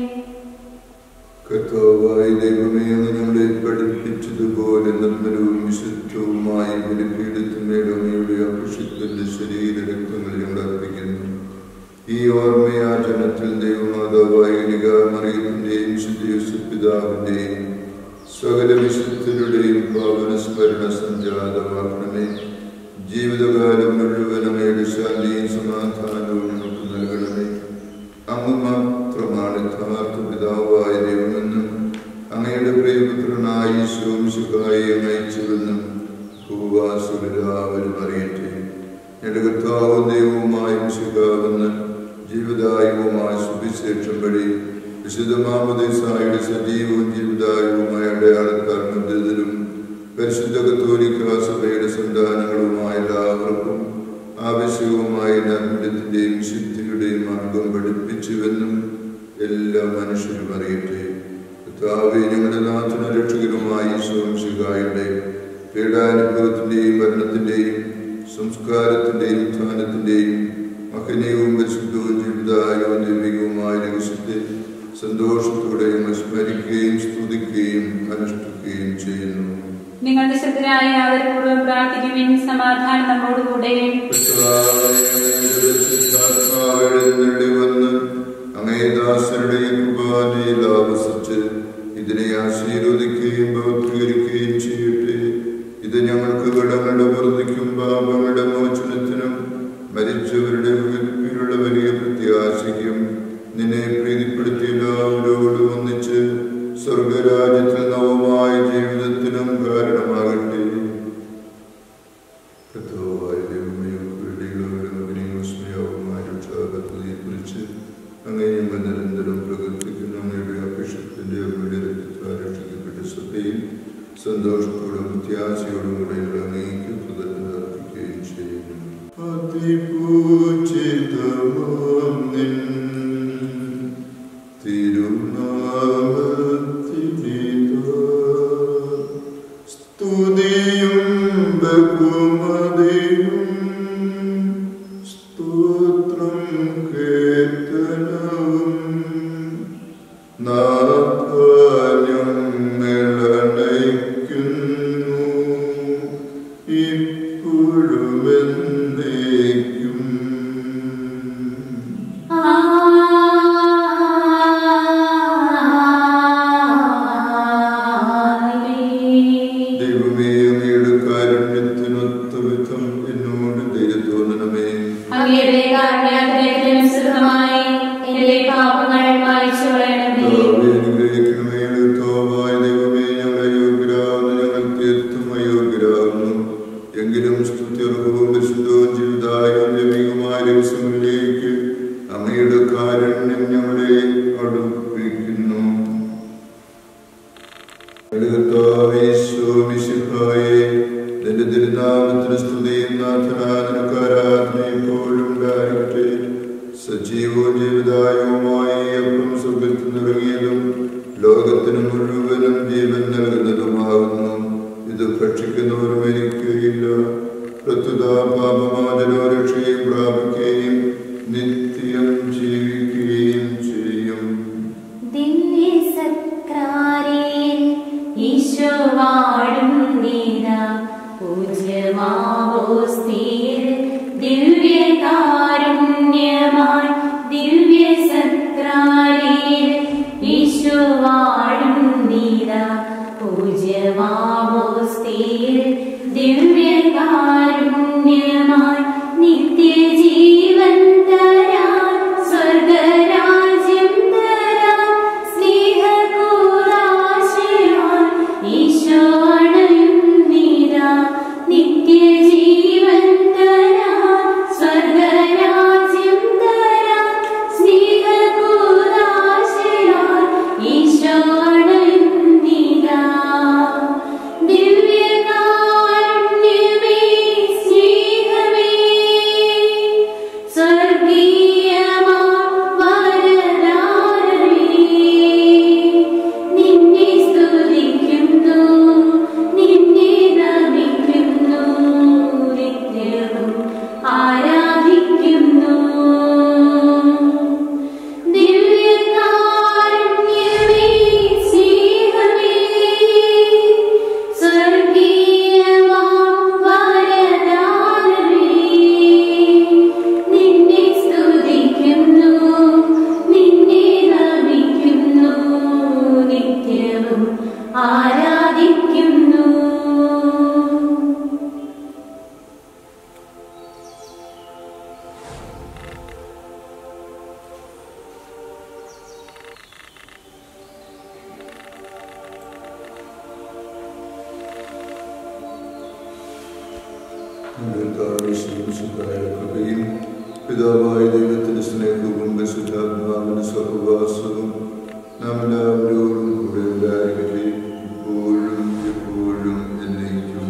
[SPEAKER 1] കർത്താവായ ദൈവമേ അങ്ങ് ഞങ്ങളെ പഠിപ്പിച്ചതുപോലെ നിർമ്മലവും വിശുദ്ധവുമായ ബലിപീഠത്തിന്മേലങ്ങയുടെ അഭിഷിക്തന്റെ ശരീര രക്തങ്ങൾ ഞങ്ങൾ അർപ്പിക്കുന്നു ഈ ഓർമ്മയാചരണത്തിൽ ദൈവമാതാവായ മറിയത്തിന്റെയും വിശുദ്ധ പിതാവിന്റെയും സകല വിശുദ്ധരുടെയും പാവന സ്മരണ സംജാതമാക്കണമേ ജീവിതകാലം മുഴുവൻ അങ്ങയുടെ ശാന്തിയും സമാധാനവും ഞങ്ങൾക്ക് നൽകണമേ അങ്ങ് മാത്രമാണ് യഥാർത്ഥ പിതാവായ ദൈവമെന്നും അങ്ങയുടെ പ്രിയപുത്രനായ ശോംശുഖായി അയച്ചുവെന്നും ഭൂവാസുരാവരും അറിയട്ടെ ഞങ്ങളുടെ കർത്താവും ദൈവവുമായ ശുഖാവെന്ന് ജീവിതായവുമായ സുവിശേഷം വഴി വിശുദ്ധമാമദേശായുടെ സജീവവും ജീവിതായവുമായ അടയാളക്കാർ മുദ്രിതരും പരിശുദ്ധ കത്തോലിക്ക സഭയുടെ സന്താനങ്ങളുമായ എല്ലാവർക്കും ആവശ്യവുമായ നന്മത്തിന്റെയും സിദ്ധിയുടെയും മാർഗം പഠിപ്പിച്ചുവെന്നും എല്ലാ മനുഷ്യരും അറിയട്ടെ കർത്താവെ ഞങ്ങളുടെ നാഥന രക്ഷകരുമായ സ്വംശികായുടെ പീഡാനുഭവത്തിന്റെയും ഭരണത്തിന്റെയും സംസ്കാരത്തിന്റെയും സ്ഥാനത്തിന്റെയും മഹനീയവും പരിശുദ്ധവും ജീവിതായവും ദൈവികവുമായ രഹസ്യത്തെ സന്തോഷത്തോടെ ഞങ്ങൾ സ്മരിക്കുകയും സ്തുതിക്കുകയും അനുഷ്ഠിക്കുകയും ചെയ്യുന്നു
[SPEAKER 3] നിങ്ങൾ നിശബ്ദരായ ആദരപൂർവ്വം പ്രാർത്ഥിക്കുവിൻ സമാധാനം നമ്മോടുകൂടെ
[SPEAKER 1] വന്ന് അങ്ങേദാസരുടെ കുർബാനയിൽ ആവസിച്ച് ഇതിനെ ആശീർവദിക്കുകയും പൗത്രീകരിക്കുകയും ചെയ്യട്ടെ ഇത് ഞങ്ങൾക്ക് കടങ്ങളുടെ വർദ്ധിക്കും പാപങ്ങളുടെ മോചനത്തിനും മരിച്ചവരുടെ ഉയർപ്പിലുള്ള വലിയ പ്രത്യാശയ്ക്കും നിന്നെ പ്രീതിപ്പെടുത്തിയ എല്ലാവരോടും ഒന്നിച്ച് സ്വർഗരാജ്യത്തിൽ നവമായ ജീവിതത്തിനും കാരണമാകട്ടെ കർത്താവായ ദൈവമേ, വേണ്ടിയുള്ളവരും അഗ്നിയും സ്നേഹവുമായ രക്ഷാപദ്ധതിയെക്കുറിച്ച് അങ്ങേ ഞങ്ങൾ നിരന്തരം പ്രകീർത്തിക്കുന്ന അങ്ങയുടെ അഭിഷേകത്തിന്റെ അമ്മയുടെ രക്തത്താൽ രക്ഷിക്കപ്പെട്ട സഭയിൽ സന്തോഷത്തോടും പ്രത്യാശയോടും കൂടെയുള്ള അങ്ങേക്ക് കൃതജ്ഞത അർപ്പിക്കുകയും ചെയ്യുന്നു അതിപൂജിതമാം നിൻ തിരുനാമത്തിനിതാ സ്തുതിയും ബഹുമതിയും സ്തോത്രം കീർത്തനവും നാഥ്യങ്ങളണയ്ക്കുന്നു ഇപ്പോഴും എന്നേക്കും
[SPEAKER 2] ആമേൻ
[SPEAKER 1] സമർപ്പിക്കുന്നു കർത്താവേശോമിശിഹായെ നിന്റെ തിരുനാമത്തിന് സ്തുതിയും നാഥനാഥനക്കാരാധനയെപ്പോഴും ഉണ്ടാകട്ടെ സജീവവും ജീവിതായവുമായി എപ്പം സ്വർഗത്തിൽ നിറങ്ങിയതും ലോകത്തിന് മുഴുവനും ജീവൻ നൽകുന്നതുമാകുന്നു ഇത് ഭക്ഷിക്കുന്നവർ മരിക്കുകയില്ല പ്രത്യുത പാപമോചനോ രക്ഷയും പ്രാപിക്കുകയും നിത്യം ജീവിക്കുകയും ചെയ്യും
[SPEAKER 2] ദിവ്യസക്രാരിൽ ഈശോ വാഴും നീത പൂജ്യമാവോസ്തിയിൽ ദിവ്യകാരുണ്യമായി ദിവ്യസക്രാരിൽ ഈശോ വാഴും നീത പൂജ്യമാവോസ്തിയിൽ ദിവ്യകാരുണ്യമായി നിത്യജീവൻ തരാൻ സ്വർഗരാജ്യം തരാൻ സ്നേഹകൂടാശയാൽ ഈശോ അണയുന്നീരാ നിത്യജീവൻ തരാൻ സ്വർഗരാജ്യം തരാൻ സ്നേഹകൂടാശയാൽ ഈശോ അണയുന്നീരാ ദിവ്യകാരുണ്യമേ സ്നേഹമേ സ്വർഗീയമാ വരദാനമേ നിന്നെ സ്തുതിക്കുന്നു നിന്നെ നമിക്കുന്നു നിത്യവും ആരാധിക്കുന്നു ദിവ്യകാരുണ്യമേ സ്നേഹമേ സ്വർഗീയമാ വരദാനമേ നിന്നെ സ്തുതിക്കുന്നു നിന്നെ നമിക്കുന്നു നിത്യവും ആരാധിക്കുന്നു
[SPEAKER 1] കൃപയും പിതാവായ ദൈവത്തിന്റെ സ്നേഹവും പരിശുദ്ധാത്മാവിന്റെ സഹവാസവും നാം എല്ലാവരോടും കൂടെ ഉണ്ടായിരിക്കട്ടെ ഇപ്പോഴും എപ്പോഴും എന്നേക്കും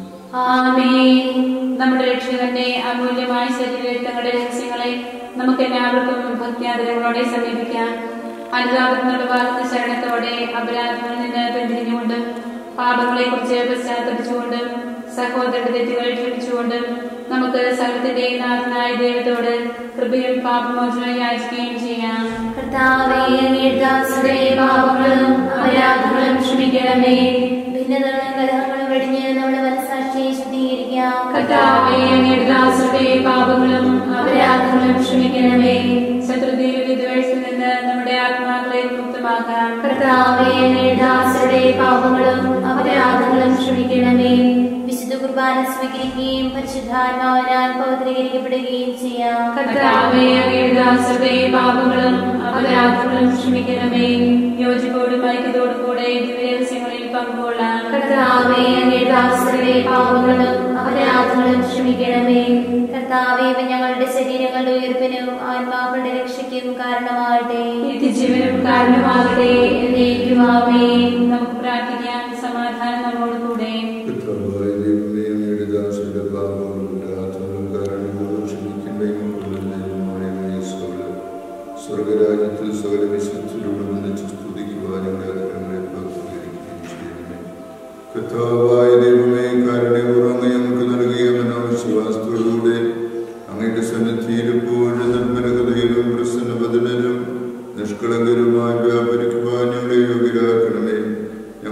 [SPEAKER 3] ആമേൻ നമ്മുടെ രക്ഷകന്റെ അമൂല്യമായ ശരീരത്തങ്ങളുടെ രഹസ്യങ്ങളെ നമുക്ക് എല്ലാവർക്കും ഭക്തിയാദരങ്ങളോടെ സമീപിക്കാം അനുതാപത്തിനോട് വാർത്ത ശരണത്തോടെ അപരാധങ്ങളിൽ നിന്ന് പിന്തിരിഞ്ഞുകൊണ്ട് പാപങ്ങളെ കുറിച്ച് പശ്ചാത്തപിച്ചുകൊണ്ട് സഹോദരന്റെ തെറ്റുകൾ ക്ഷമിച്ചുകൊണ്ട് നമുക്ക് സകലത്തിന്റെ നാഥനായ ദൈവത്തോട് കൃപയും പാപമോചനവും യാചിക്കുകയും ചെയ്യാം
[SPEAKER 2] കർത്താവേ അങ്ങയുടെ ദാസരുടെ പാപങ്ങളും അപരാധങ്ങളും ക്ഷമിക്കണമേ ഭിന്നതകളും കലഹങ്ങളും വെടിഞ്ഞ് നമ്മുടെ മനസ്സാക്ഷിയെ ശുദ്ധീകരിക്കാം
[SPEAKER 3] കർത്താവേ അങ്ങയുടെ ദാസരുടെ പാപങ്ങളും അപരാധങ്ങളും ക്ഷമിക്കണമേ ശത്രുതയിൽ വിദ്വേഷത്തിൽ നിന്ന് നമ്മുടെ ആത്മാക്കളെ മുക്തമാക്കാം
[SPEAKER 2] കർത്താവേ അങ്ങയുടെ ദാസരുടെ പാപങ്ങളും അപരാധങ്ങളും ക്ഷമിക്കണമേ വിശുദ്ധ കുർബാന സ്വീകരിക്കുകയും പരിശുദ്ധാത്മാവിനാൽ പൗത്രീകരിക്കപ്പെടുകയും ചെയ്യാം
[SPEAKER 3] കർത്താവേ അങ്ങയുടെ ദാസരുടെ പാപങ്ങളും അപരാധങ്ങളും ക്ഷമിക്കണമേ യോജിപ്പോടും ഐക്യത്തോടും കൂടെ ദിവ്യരഹസ്യങ്ങളിൽ പങ്കുകൊള്ളാം
[SPEAKER 2] കർത്താവേ അങ്ങയുടെ ദാസരുടെ പാപങ്ങളും അപരാധങ്ങളും ക്ഷമിക്കണമേ കർത്താവേ ഇവ ഞങ്ങളുടെ ശരീരങ്ങളുടെ ഉയർപ്പിനും ആത്മാക്കളുടെ രക്ഷയ്ക്കും കാരണമാകട്ടെ
[SPEAKER 3] നിത്യജീവനും കാരണമാകട്ടെ എന്നേക്കുമാമേ നമുക്ക് പ്രാർത്ഥിക്കാം സമാധാനം നമ്മോട് കൂടെ
[SPEAKER 1] കർത്താവായ ദൈവമേ അങ്ങയുടെ ദാസരുടെ പാപങ്ങളും അപരാധങ്ങളും കാരണങ്ങളും ക്ഷമിക്കുകയും കൊള്ളുന്നതിനുമായ യേശുവേ, സ്വർഗരാജ്യത്തിൽ സകല വിശുദ്ധരോടും ഒന്നിച്ച് സ്തുതിക്കുവാൻ ഞങ്ങളുടെ അഗ്രഹങ്ങളെ പങ്കുവയ്ക്കുകയും ചെയ്യണമേ കർത്താവായ ദൈവമേ കാരുണ്യപൂർവ്വം ഞങ്ങൾക്ക് നൽകിയ മനോവിശ്വാസത്തോടുകൂടെ അങ്ങയുടെ സന്നിധിയിൽ എപ്പോഴും നിർമ്മലഹൃദയരും പ്രസന്നവദനരും നിഷ്കളങ്കരുമായി വ്യാപരിക്കുവാൻ ഞങ്ങളെ യോഗ്യരാക്കണമേ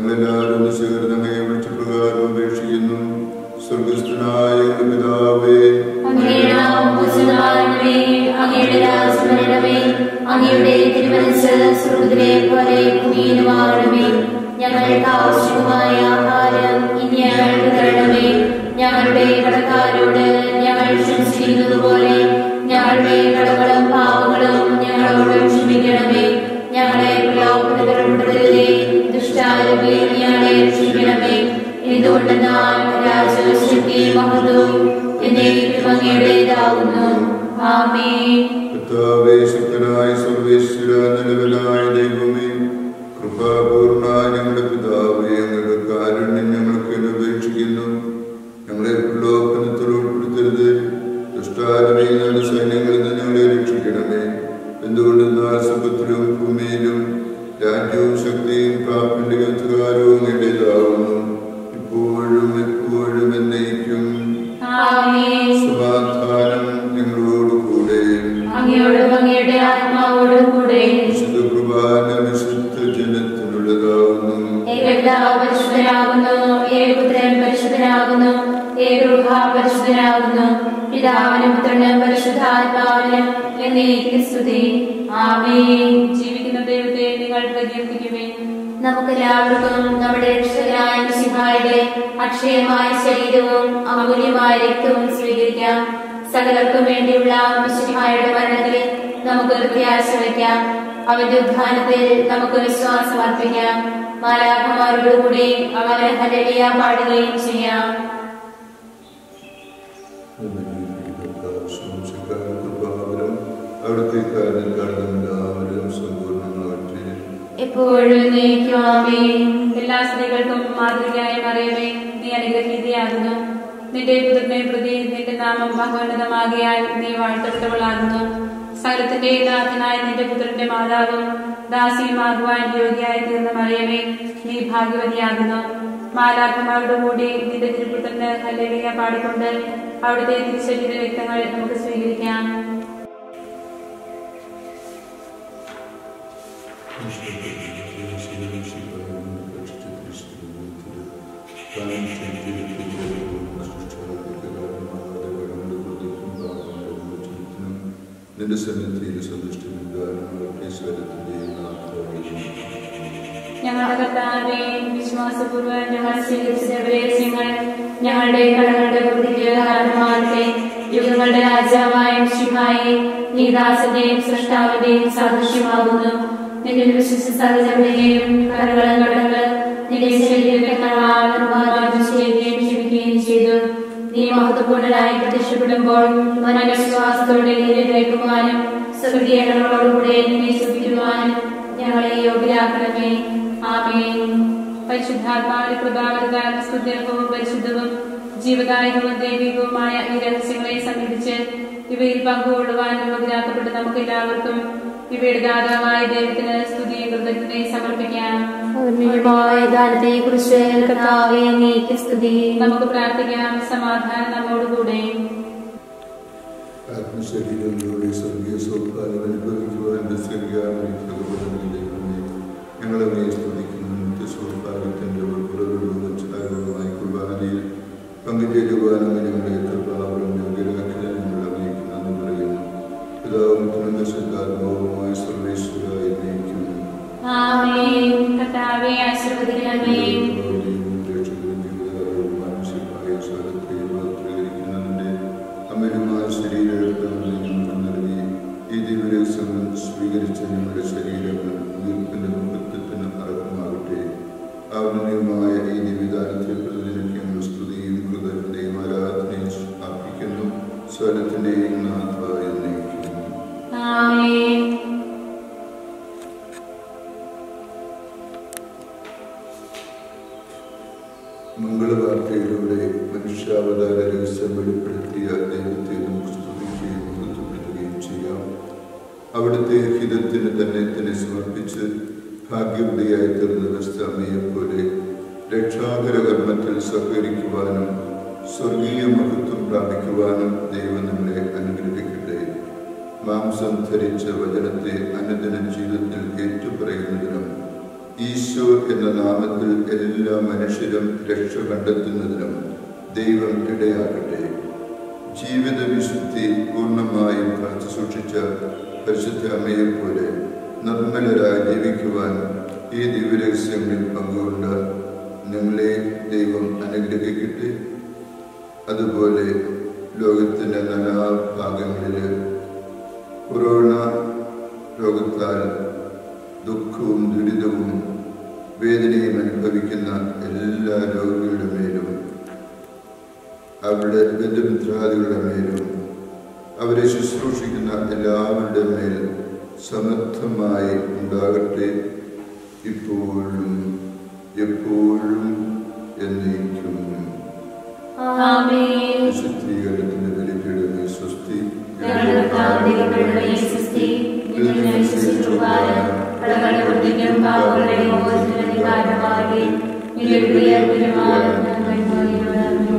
[SPEAKER 1] രാജ്യവും ശക്തിയും പ്രാപ്തിന്റെ അധികാരവും എന്റേതാവുന്നു ഇപ്പോഴും എപ്പോഴും എന്നേക്കും
[SPEAKER 3] ആമേൻ
[SPEAKER 1] സമാധാനം നിങ്ങളോടുകൂടെ
[SPEAKER 3] അങ്ങയോടും അങ്ങയുടെ ആത്മാവോടും കൂടെ
[SPEAKER 1] വിശുദ്ധ കുർബാന വിശുദ്ധ ജനത്തിനുള്ളതാവുന്നു
[SPEAKER 3] ഏകപിതാവ് പരിശുദ്ധനാകുന്നു ഏകപുത്രൻ പരിശുദ്ധനാകുന്നു ഏകൃഹ പരിശുദ്ധനാകുന്നു പിതാവിനും പുത്രനും പരിശുദ്ധാത്മാവിനും എന്നേക്കും സ്തുതി ആമേൻ ജീവിക്കുന്ന ദൈവത്തെ നിങ്ങൾ പ്രകീർത്തിക്കുവേൻ
[SPEAKER 2] നമുക്കെല്ലാവർക്കും നമ്മുടെ രക്ഷകനായ മിശിഹായുടെ അക്ഷയമായ ശരീരവും അമൂല്യമായ രക്തവും സ്വീകരിക്കാം സകലർക്കും വേണ്ടിയുള്ള മിശിഹായുടെ മരണത്തിൽ നമുക്ക് പ്രത്യാശ വയ്ക്കാം അവന്റെ ഉദ്ധാനത്തിൽ നമുക്ക് വിശ്വാസം അർപ്പിക്കാം മാലാഖമാരോടുകൂടി അവനെ ഹരലിയ പാടുകയും ചെയ്യാം
[SPEAKER 1] അവിടുത്തെ കാരണത്താൽ എല്ലാവരും സമ്പൂർണ്ണമാകട്ടെ
[SPEAKER 2] എപ്പോഴും എന്നേക്കും ആമേൻ
[SPEAKER 3] എല്ലാ സ്ത്രീകൾക്കും മാതൃകയായ മറിയമേ നീ അനുഗ്രഹീതയാകുന്നു നിന്റെ പുത്രനെ പ്രതി നിന്റെ നാമം മഹോന്നതമാകിയാൽ നീ വാഴ്ത്തപ്പെട്ടവളാകുന്നു സകലത്തിന്റെ നാഥനായ നിന്റെ പുത്രന്റെ മാതാവും ദാസിയുമാകുവാൻ യോഗ്യയായി തീർന്ന മറിയമേ നീ ഭാഗ്യവതിയാകുന്നു മാലാഖമാരുടെ കൂടി നിന്റെ തിരുപുത്രന് ഹല്ലേലൂയ പാടിക്കൊണ്ട് അവിടുത്തെ തിരുശരീര രക്തങ്ങൾ നമുക്ക് സ്വീകരിക്കാം
[SPEAKER 1] നിന്റെ സന്നിധിയിൽ സന്തുഷ്ടമില്ലാതെ സ്വരത്തിന്റെ
[SPEAKER 3] ഞങ്ങളുടെ കർത്താവേ വിശ്വാസപൂർവ്വം ഞങ്ങൾ സ്വീകരിച്ച ഉപദേശങ്ങൾ ഞങ്ങളുടെ കടങ്ങളുടെ വൃത്തിക്ക് കാരണമാകട്ടെ യുഗങ്ങളുടെ രാജാവായ ശിവായി നീദാസന്റെയും സൃഷ്ടാവിന്റെയും സാദൃശ്യമാകുന്നു നിന്നിൽ വിശ്വസിച്ച സകലരുടെയും കരകളും കടങ്ങൾ നിന്റെ ശരീരങ്ങളാൽ നിർമ്മാർജ്ജനം ചെയ്യുകയും ക്ഷമിക്കുകയും ചെയ്തു നീ മഹത്വപൂർണനായി പ്രത്യക്ഷപ്പെടുമ്പോൾ മനവിശ്വാസത്തോടെ നിന്നിലേക്കുവാനും സ്വർഗീയങ്ങളോടുകൂടെ നിന്നെ സ്തുതിക്കുവാനും ഞങ്ങളെ യോഗ്യരാക്കണമേ ആമേൻ പരിശുദ്ധാത്മാവിന്റെ കൃപാവരതാൽ സ്തുത്യർഹവും പരിശുദ്ധവും ജീവദായകവും ദൈവികവുമായ ഈ രഹസ്യങ്ങളെ സമീപിച്ച് ഇവയിൽ പങ്കുകൊള്ളുവാൻ യോഗ്യരാക്കപ്പെട്ട നമുക്ക് എല്ലാവർക്കും ഇവയുടെ ദാതാവായ ദൈവത്തിന് സ്തുതിയും കൃതജ്ഞതയും സമർപ്പിക്കാം
[SPEAKER 2] മായ ദാനത്തെ കുറിച്ച് കർത്താവെ അങ്ങേക്ക് സ്തുതി
[SPEAKER 3] നമുക്ക് പ്രാർത്ഥിക്കാം സമാധാനം നമ്മോടുകൂടെ
[SPEAKER 1] ആത്മശരീരങ്ങളുടെ സ്വർഗീയ സ്വഭാവം അനുഭവിക്കുവാൻ ഞങ്ങളെ സ്തുതിക്കുന്നു നിത്യസ്വഭാവത്തിന്റെ ഉൾപ്പുറകളും ചാരവുമായി കുർബാനയിൽ പങ്കുചേരുവാനും ഞങ്ങളെ കൃപാവലും യോഗ്യരാക്കി ഞങ്ങൾ അറിയിക്കുന്നെന്ന് പറയുന്നു പിതാവും പുനർദശാത്മാവുമായ സർവേശ്വര എന്നേക്കും
[SPEAKER 3] ആമേൻ കർത്താവെ ആശീർവദിക്കണമേ
[SPEAKER 1] അമരുമായ ശരീരത്തിൽ ഞങ്ങൾക്ക് നൽകി ഈ ദിവസം സ്വീകരിച്ച ഞങ്ങളുടെ ശരീരങ്ങൾ ഉയർപ്പിന്റെ മുഖത്വത്തിന് അർഹമാകട്ടെ ആവരണീയമായ ഈ ദിവ്യദാനത്തെ പ്രതിനിധിക്ക് ഞങ്ങൾ സ്തുതിയും കൃതജ്ഞതയും ആരാധനയും അർപ്പിക്കുന്നു സ്വലത്തിന്റെയും നാഥ എന്നേക്കും
[SPEAKER 3] ആമേൻ
[SPEAKER 1] മംഗളവാർത്തയിലൂടെ മനുഷ്യാവതാര രഹസ്യം വെളിപ്പെടുത്തിയ ദൈവത്തെ നമുക്ക് സ്തുതിക്കുകയും മഹത്വപ്പെടുത്തുകയും ചെയ്യാം അവിടുത്തെ ഹിതത്തിന് തന്നെ തന്നെ സമർപ്പിച്ച് ഭാഗ്യവതിയായി തീർന്ന വെസ്താമയെ പോലെ രക്ഷാകര കർമ്മത്തിൽ സഹകരിക്കുവാനും സ്വർഗീയ മഹത്വം പ്രാപിക്കുവാനും ദൈവം നമ്മളെ അനുഗ്രഹിക്കട്ടെ മാംസം ധരിച്ച വചനത്തെ അനുദിന ജീവിതത്തിൽ ഏറ്റുപറയുന്നതിനും ഈശോ എന്ന നാമത്തിൽ എല്ലാ മനുഷ്യരും രക്ഷ കണ്ടെത്തുന്നതിനും ദൈവം ഇടയാകട്ടെ ജീവിത വിശുദ്ധി പൂർണ്ണമായും കാത്തു സൂക്ഷിച്ച പരിശുദ്ധ അമ്മയെ പോലെ നിർമ്മലരായി ജീവിക്കുവാൻ ഈ ദിവ്യരഹസ്യങ്ങളിൽ പങ്കുകൊണ്ട ഞങ്ങളെ ദൈവം അനുഗ്രഹിക്കട്ടെ അതുപോലെ ലോകത്തിൻ്റെ നാനാ ഭാഗങ്ങളിൽ കൊറോണ രോഗത്താൽ ദുഃഖവും ദുരിതവും വേദനയും അനുഭവിക്കുന്ന എല്ലാ രോഗികളുടെ മേലും അവരുടെ ബന്ധുമിത്രാദികളുടെ മേലും അവരെ ശുശ്രൂഷിക്കുന്ന എല്ലാവരുടെ മേൽ സമർത്ഥമായി ഉണ്ടാകട്ടെ ഇപ്പോഴും എപ്പോഴും എന്നേക്കും
[SPEAKER 2] ആമേൻ
[SPEAKER 1] വിശുദ്ധീകരണത്തിന്റെ ബലിപീഠമേ സ്വസ്തി
[SPEAKER 2] ഞങ്ങളുടെ കർത്താവിന്റെ കൃപയുടെ സ്വസ്തി നിന്നെ വിശ്വസിച്ചുവാനും കടകളുടെ വൃത്തിക്കും പാപങ്ങളുടെ മോചനത്തിന് കാരണമാകെ നിന്റെ പ്രിയ പെരുമാറുന്ന